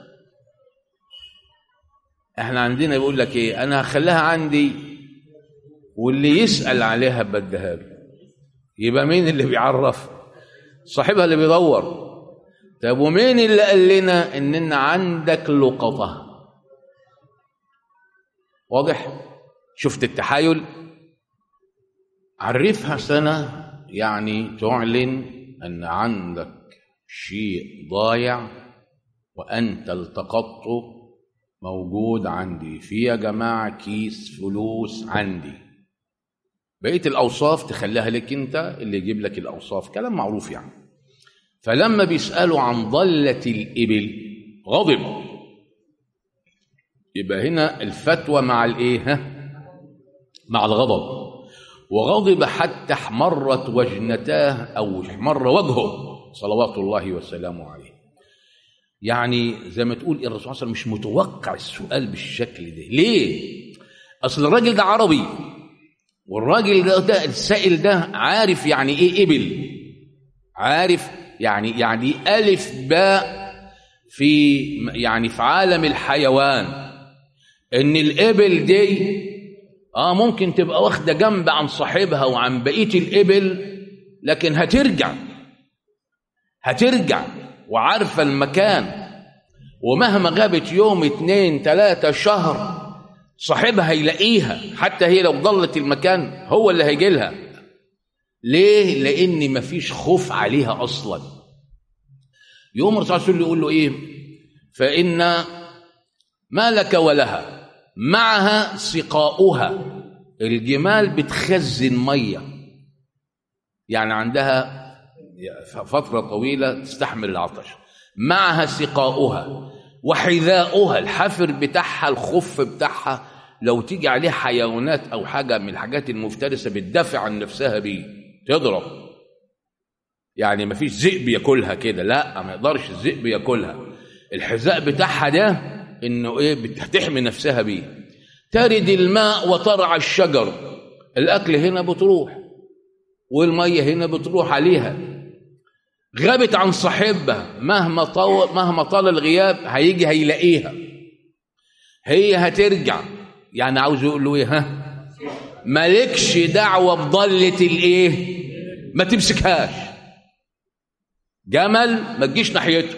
[SPEAKER 1] احنا عندنا بيقول لك ايه انا هخليها عندي واللي يسأل عليها بديها له يبقى مين اللي بيعرف صاحبها اللي بيدور طب ومين اللي قال لنا ان عندك لقطة واضح شفت التحايل عرفها سنة يعني تعلن أن عندك شيء ضايع وأنت التقطته موجود عندي في يا جماعة كيس فلوس عندي بقية الأوصاف تخليها لك أنت اللي يجيب لك الأوصاف كلام معروف يعني فلما بيسألوا عن ضلة الإبل غضب يبقى هنا الفتوى مع الإيه ها؟ مع الغضب وغضب حتى احمرت وجنتاه او احمر وجهه صلوات الله وسلامه عليه يعني زي ما تقول الرسول صلى الله عليه وسلم مش متوقع السؤال بالشكل ده ليه اصل الراجل ده عربي والراجل ده, ده السائل ده عارف يعني ايه ابل عارف يعني يعني الف باء في يعني في عالم الحيوان ان الابل دي اه ممكن تبقى واخده جنب عن صاحبها وعن بقيه الابل لكن هترجع هترجع وعارفه المكان ومهما غابت يوم اتنين تلاتة شهر صاحبها هيلاقيها حتى هي لو ضلت المكان هو اللي هيجي لها ليه لان مفيش خوف عليها اصلا يوم الرسول صلى الله عليه وسلم يقول له ايه فان ما لك ولها معها سقاؤها الجمال بتخزن ميه يعني عندها فتره طويله تستحمل العطش معها سقاؤها وحذاؤها الحفر بتاعها الخف بتاعها لو تيجي عليه حيوانات او حاجه من الحاجات المفترسه بتدافع عن نفسها بيه تضرب يعني ما فيش ذئب ياكلها كده لا ما يقدرش الذئب ياكلها الحذاء بتاعها ده انه ايه بتحمي نفسها بيه ترد الماء وترعى الشجر الاكل هنا بتروح والميه هنا بتروح عليها غابت عن صاحبها مهما طول مهما طال الغياب هيجي هيلاقيها هي هترجع يعني عاوز يقول له ايه ها مالكش دعوه بضله الايه ما تمسكهاش جمل ما تجيش ناحيته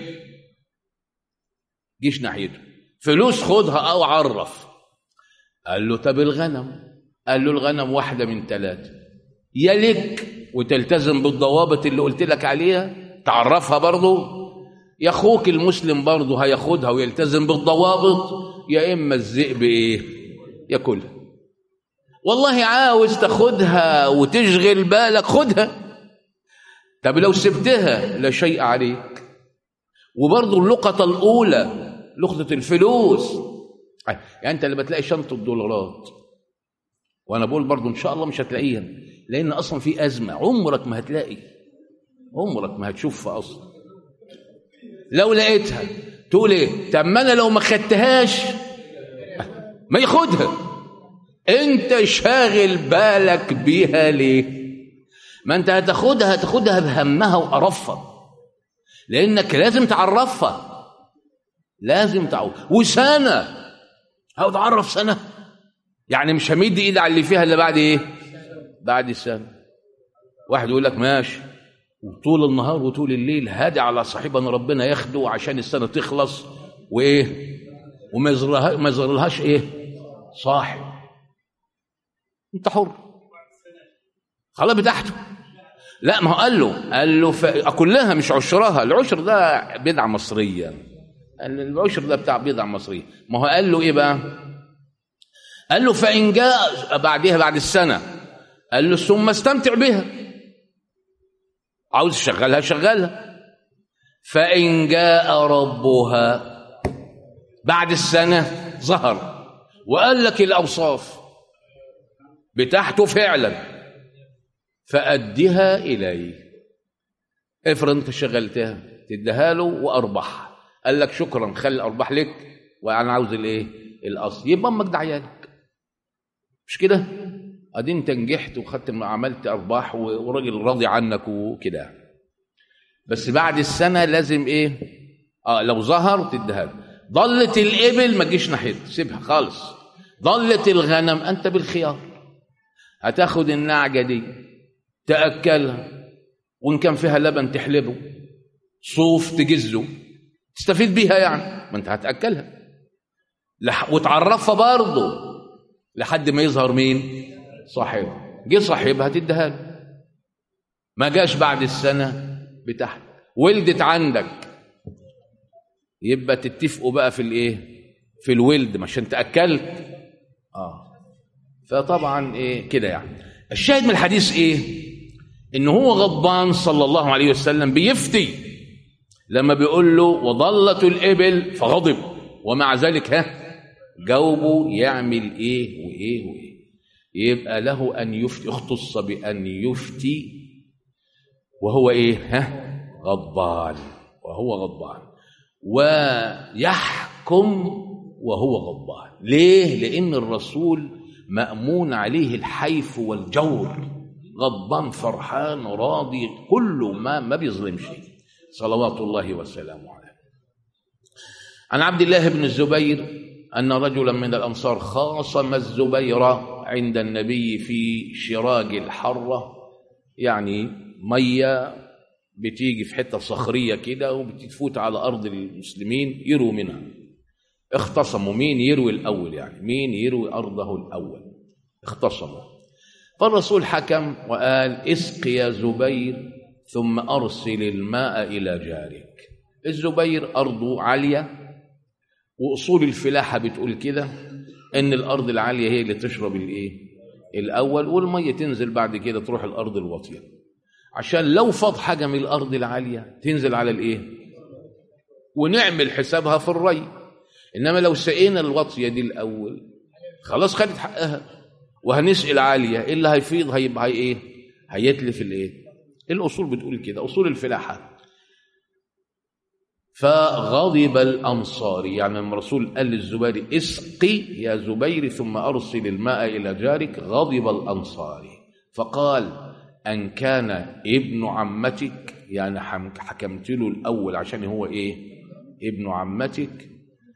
[SPEAKER 1] تجيش ناحيته فلوس خدها او عرف قال له طب الغنم قال له الغنم واحده من ثلاثه يا لك وتلتزم بالضوابط اللي قلت لك عليها تعرفها برضه يا اخوك المسلم برضه هياخدها ويلتزم بالضوابط يا اما الذئب ايه ياكلها والله عاوز تاخدها وتشغل بالك خدها طب لو سبتها لا شيء عليك وبرضه اللقطه الاولى لقطه الفلوس يعني انت اللي بتلاقي شنطه دولارات وانا بقول برضه ان شاء الله مش هتلاقيها لان اصلا في ازمه عمرك ما هتلاقي عمرك ما هتشوفها اصلا لو لقيتها تقول ايه طب ما انا لو ما خدتهاش ما ياخدها انت شاغل بالك بيها ليه ما انت هتاخدها هتاخدها بهمها وقرفها لانك لازم تعرفها لازم تعرف وسنه هتعرف سنه يعني مش همد ايدي على اللي فيها الا بعد ايه بعد السنه واحد يقول لك ماشي وطول النهار وطول الليل هادي على صاحبنا ربنا ياخده عشان السنه تخلص وايه وما يظهرها ما يظهرلهاش ايه صاحب انت حر خلاص بتاعته لا ما هو قال له قال له ف... كلها مش عشرها العشر ده بدعه مصريه العشر ده بتاع بدعه مصريه ما هو قال له ايه بقى قال له فان جاء بعدها بعد السنه قال له ثم استمتع بها عاوز تشغلها شغلها فان جاء ربها بعد السنه ظهر وقال لك الاوصاف بتاعته فعلا فأدها إليه افرض انت شغلتها تديها له واربح قال لك شكرا خلي الارباح لك وانا عاوز الايه الاصل يبقى امك ده عيالك مش كده ادي انت نجحت وخدت عملت ارباح وراجل راضي عنك وكده بس بعد السنه لازم ايه اه لو ظهر تديها له ضلت الابل ما تجيش ناحيتها سيبها خالص ضلت الغنم انت بالخيار هتاخد النعجه دي تاكلها وان كان فيها لبن تحلبه صوف تجزه تستفيد بيها يعني ما انت هتاكلها لح... وتعرفها برضه لحد ما يظهر مين صاحبها جه صاحبها تديها له ما جاش بعد السنه بتاعها ولدت عندك يبقى تتفقوا بقى في الايه في الولد مش انت اكلت اه فطبعا ايه كده يعني الشاهد من الحديث ايه ان هو غضبان صلى الله عليه وسلم بيفتي لما بيقول له وضلت الابل فغضب ومع ذلك ها جاوبه يعمل ايه وايه وايه يبقى له ان يفتي اختص بان يفتي وهو ايه ها غضبان وهو غضبان ويحكم وهو غضبان ليه لان الرسول مامون عليه الحيف والجور غضبان فرحان راضي كله ما ما بيظلمش صلوات الله وسلامه عليه عن عبد الله بن الزبير أن رجلا من الأنصار خاصم الزبير عند النبي في شراج الحرة يعني مية بتيجي في حتة صخرية كده وبتفوت على أرض المسلمين يروا منها اختصموا مين يروي الأول يعني مين يروي أرضه الأول اختصموا فالرسول حكم وقال اسق يا زبير ثم أرسل الماء إلى جارك الزبير أرضه عالية وأصول الفلاحة بتقول كده إن الأرض العالية هي اللي تشرب الإيه الأول والمية تنزل بعد كده تروح الأرض الواطية عشان لو فاض حاجة من الأرض العالية تنزل على الإيه ونعمل حسابها في الري إنما لو سقينا الواطية دي الأول خلاص خدت حقها وهنسال عاليه ايه اللي هيفيض هيبقى هي ايه هيتلف الايه الاصول بتقول كده اصول الفلاحه فغضب الانصاري يعني الرسول قال للزبير اسقي يا زبير ثم ارسل الماء الى جارك غضب الانصاري فقال ان كان ابن عمتك يعني حكمت له الاول عشان هو ايه ابن عمتك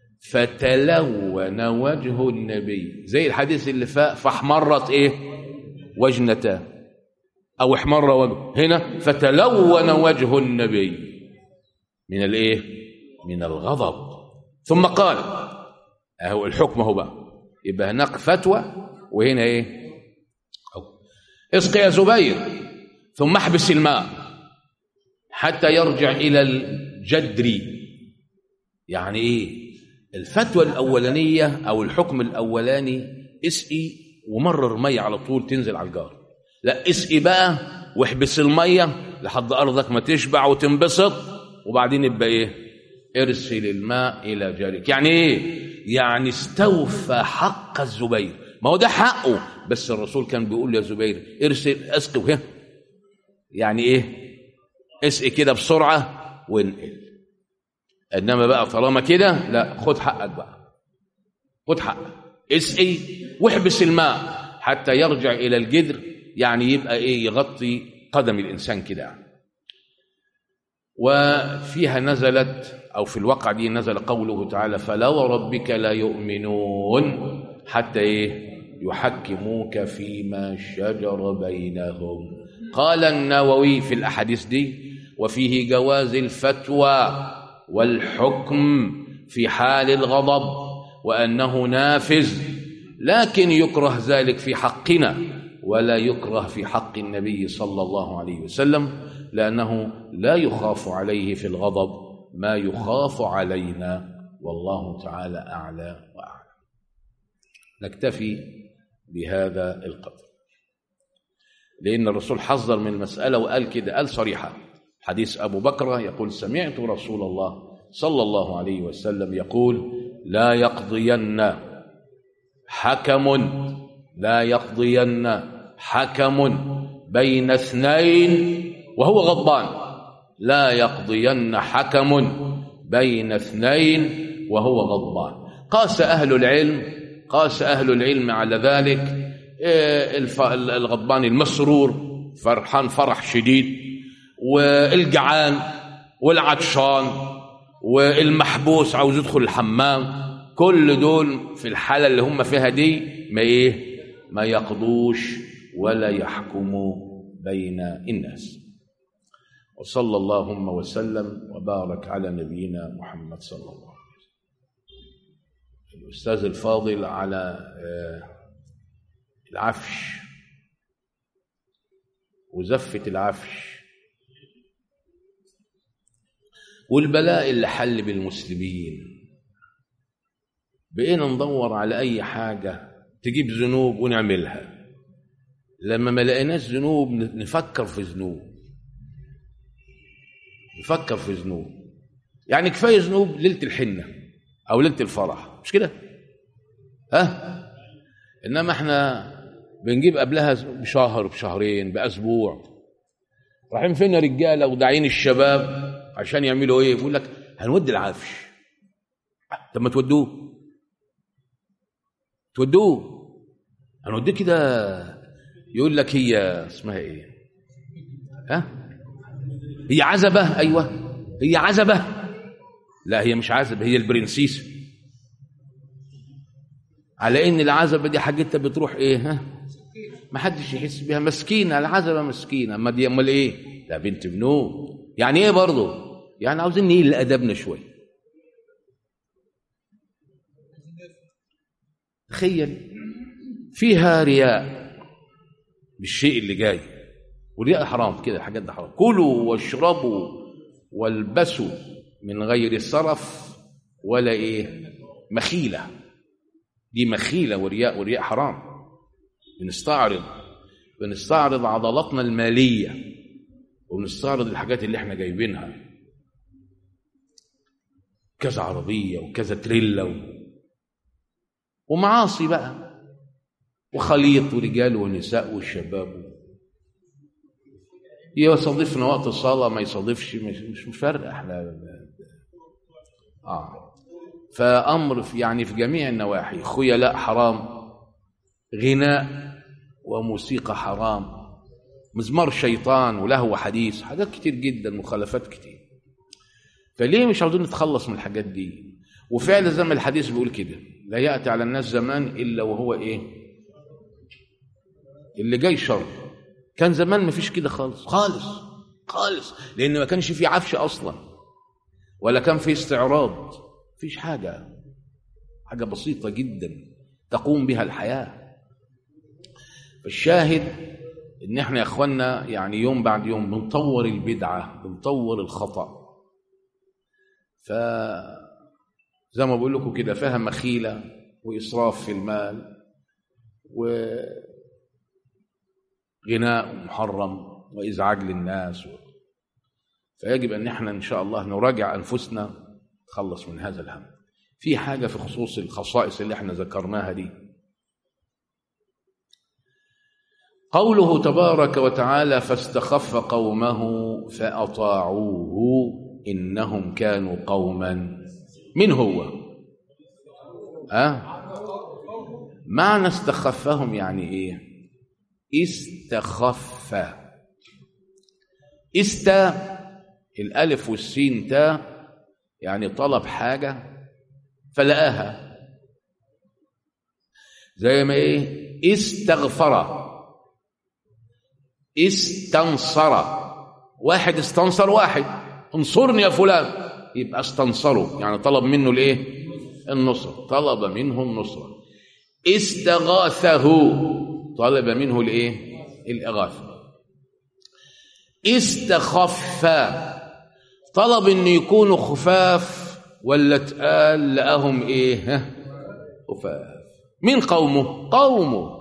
[SPEAKER 1] فتلون وجه النبي زي الحديث اللي فات فاحمرت ايه وجنتاه او احمر وجهه هنا فتلون وجه النبي من الايه من الغضب ثم قال اهو الحكم اهو بقى يبقى هناك فتوى وهنا ايه اسقي يا زبير ثم احبس الماء حتى يرجع الى الجدر يعني ايه الفتوى الاولانيه او الحكم الاولاني اسقي ومرر ميه على طول تنزل على الجار لا اسقي بقى واحبس الميه لحد ارضك ما تشبع وتنبسط وبعدين يبقى ايه ارسل الماء الى جارك يعني ايه يعني استوفى حق الزبير ما هو ده حقه بس الرسول كان بيقول يا زبير ارسل اسقي وهي يعني ايه اسقي كده بسرعه وانقل انما بقى طالما كده لا خد حقك بقى خد حقك اسقي واحبس الماء حتى يرجع الى الجدر يعني يبقى ايه يغطي قدم الانسان كده يعني. وفيها نزلت او في الواقع دي نزل قوله تعالى فلا وربك لا يؤمنون حتى ايه يحكموك فيما شجر بينهم قال النووي في الاحاديث دي وفيه جواز الفتوى والحكم في حال الغضب وانه نافذ لكن يكره ذلك في حقنا ولا يكره في حق النبي صلى الله عليه وسلم لانه لا يخاف عليه في الغضب ما يخاف علينا والله تعالى اعلى واعلم نكتفي بهذا القدر لان الرسول حذر من المساله وقال كده قال صريحه حديث ابو بكر يقول سمعت رسول الله صلى الله عليه وسلم يقول لا يقضين حكم لا يقضين حكم بين اثنين وهو غضبان لا يقضين حكم بين اثنين وهو غضبان قاس اهل العلم قاس اهل العلم على ذلك الغضبان المسرور فرحان فرح شديد والجعان والعطشان والمحبوس عاوز يدخل الحمام كل دول في الحاله اللي هم فيها دي ما ايه ما يقضوش ولا يحكموا بين الناس وصلى اللهم وسلم وبارك على نبينا محمد صلى الله عليه وسلم الاستاذ الفاضل على العفش وزفه العفش والبلاء اللي حل بالمسلمين بقينا ندور على اي حاجه تجيب ذنوب ونعملها لما ما لقيناش ذنوب نفكر في ذنوب نفكر في ذنوب يعني كفايه ذنوب ليله الحنه او ليله الفرح مش كده ها انما احنا بنجيب قبلها بشهر بشهرين باسبوع رايحين فين يا رجاله وداعين الشباب عشان يعملوا ايه يقول لك هنودي العفش طب ما تودوه تودوه هنوديه كده يقول لك هي اسمها ايه ها هي عزبة ايوه هي عزبة لا هي مش عزبة هي البرنسيس على ان العزبة دي حاجتها بتروح ايه ها ما حدش يحس بيها مسكينة العزبة مسكينة ما دي امال ايه لا بنت بنوم يعني ايه برضه يعني عاوزين نيل لادبنا شويه تخيل فيها رياء بالشيء اللي جاي والرياء حرام كده الحاجات دي حرام كلوا واشربوا والبسوا من غير صرف ولا ايه مخيله دي مخيله ورياء ورياء حرام بنستعرض بنستعرض عضلاتنا الماليه وبنستعرض الحاجات اللي احنا جايبينها كذا عربيه وكذا تريلا و... ومعاصي بقى وخليط ورجال ونساء والشباب يستضيفنا وقت الصلاة ما يصادفش مش مش فارق احنا اه فأمر في يعني في جميع النواحي خيلاء حرام غناء وموسيقى حرام مزمار شيطان ولهو حديث حاجات كتير جدا مخالفات كتير فليه مش عاوزين نتخلص من الحاجات دي وفعلا زي ما الحديث بيقول كده لا يأتي على الناس زمان إلا وهو إيه اللي جاي شر كان زمان ما فيش كده خالص خالص خالص لأن ما كانش في عفش أصلا ولا كان في استعراض فيش حاجة حاجة بسيطة جدا تقوم بها الحياة فالشاهد ان احنا يا اخوانا يعني يوم بعد يوم بنطور البدعة بنطور الخطأ ف زي ما بقول لكم كده فيها مخيلة وإسراف في المال وغناء محرم وإزعاج للناس و... فيجب أن احنا إن شاء الله نراجع أنفسنا نتخلص من هذا الهم في حاجة في خصوص الخصائص اللي احنا ذكرناها دي قوله تبارك وتعالى فاستخف قومه فأطاعوه إنهم كانوا قوما من هو أه؟ معنى استخفهم يعني إيه استخف است الألف والسين تا يعني طلب حاجة فلقاها زي ما إيه استغفر استنصر واحد استنصر واحد انصرني يا فلان يبقى استنصره يعني طلب منه الايه النصر طلب منه النصرة استغاثه طلب منه الايه الاغاثه استخف طلب ان يكونوا خفاف ولا اتقال لقاهم ايه خفاف مين قومه قومه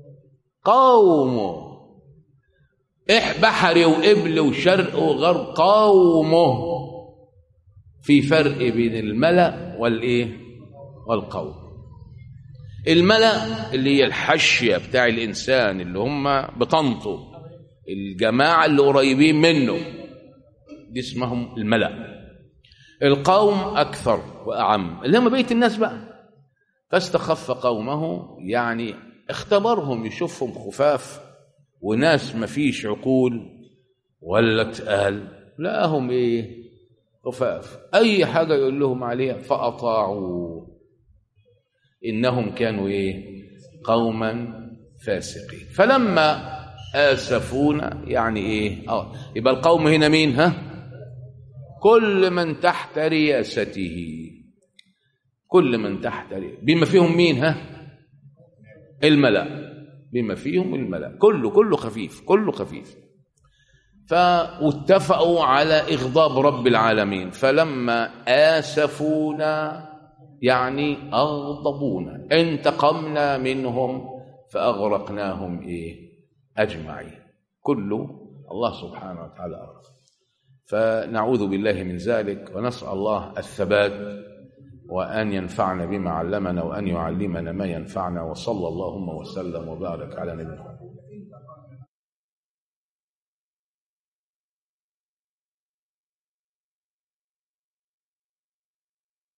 [SPEAKER 1] قومه إح بحري وقبل وشرق وغرب قومه في فرق بين الملأ والإيه والقوم الملأ اللي هي الحشية بتاع الإنسان اللي هم بطنطه الجماعة اللي قريبين منه دي اسمهم الملأ القوم أكثر وأعم اللي هم بيت الناس بقى فاستخف قومه يعني اختبرهم يشوفهم خفاف وناس ما فيش عقول ولا اتقال لقاهم ايه خفاف اي حاجه يقول لهم عليها فاطاعوا انهم كانوا ايه قوما فاسقين فلما اسفونا يعني ايه اه يبقى القوم هنا مين ها كل من تحت رياسته كل من تحت رياسته بما فيهم مين ها الملأ بما فيهم الملأ كله كله خفيف كله خفيف فاتفقوا على إغضاب رب العالمين فلما آسفونا يعني أغضبونا انتقمنا منهم فأغرقناهم إيه أجمعين كله الله سبحانه وتعالى أغرق فنعوذ بالله من ذلك ونسأل الله الثبات وأن ينفعنا بما علمنا وأن يعلمنا ما ينفعنا وصلى اللهم وسلم وبارك على نبينا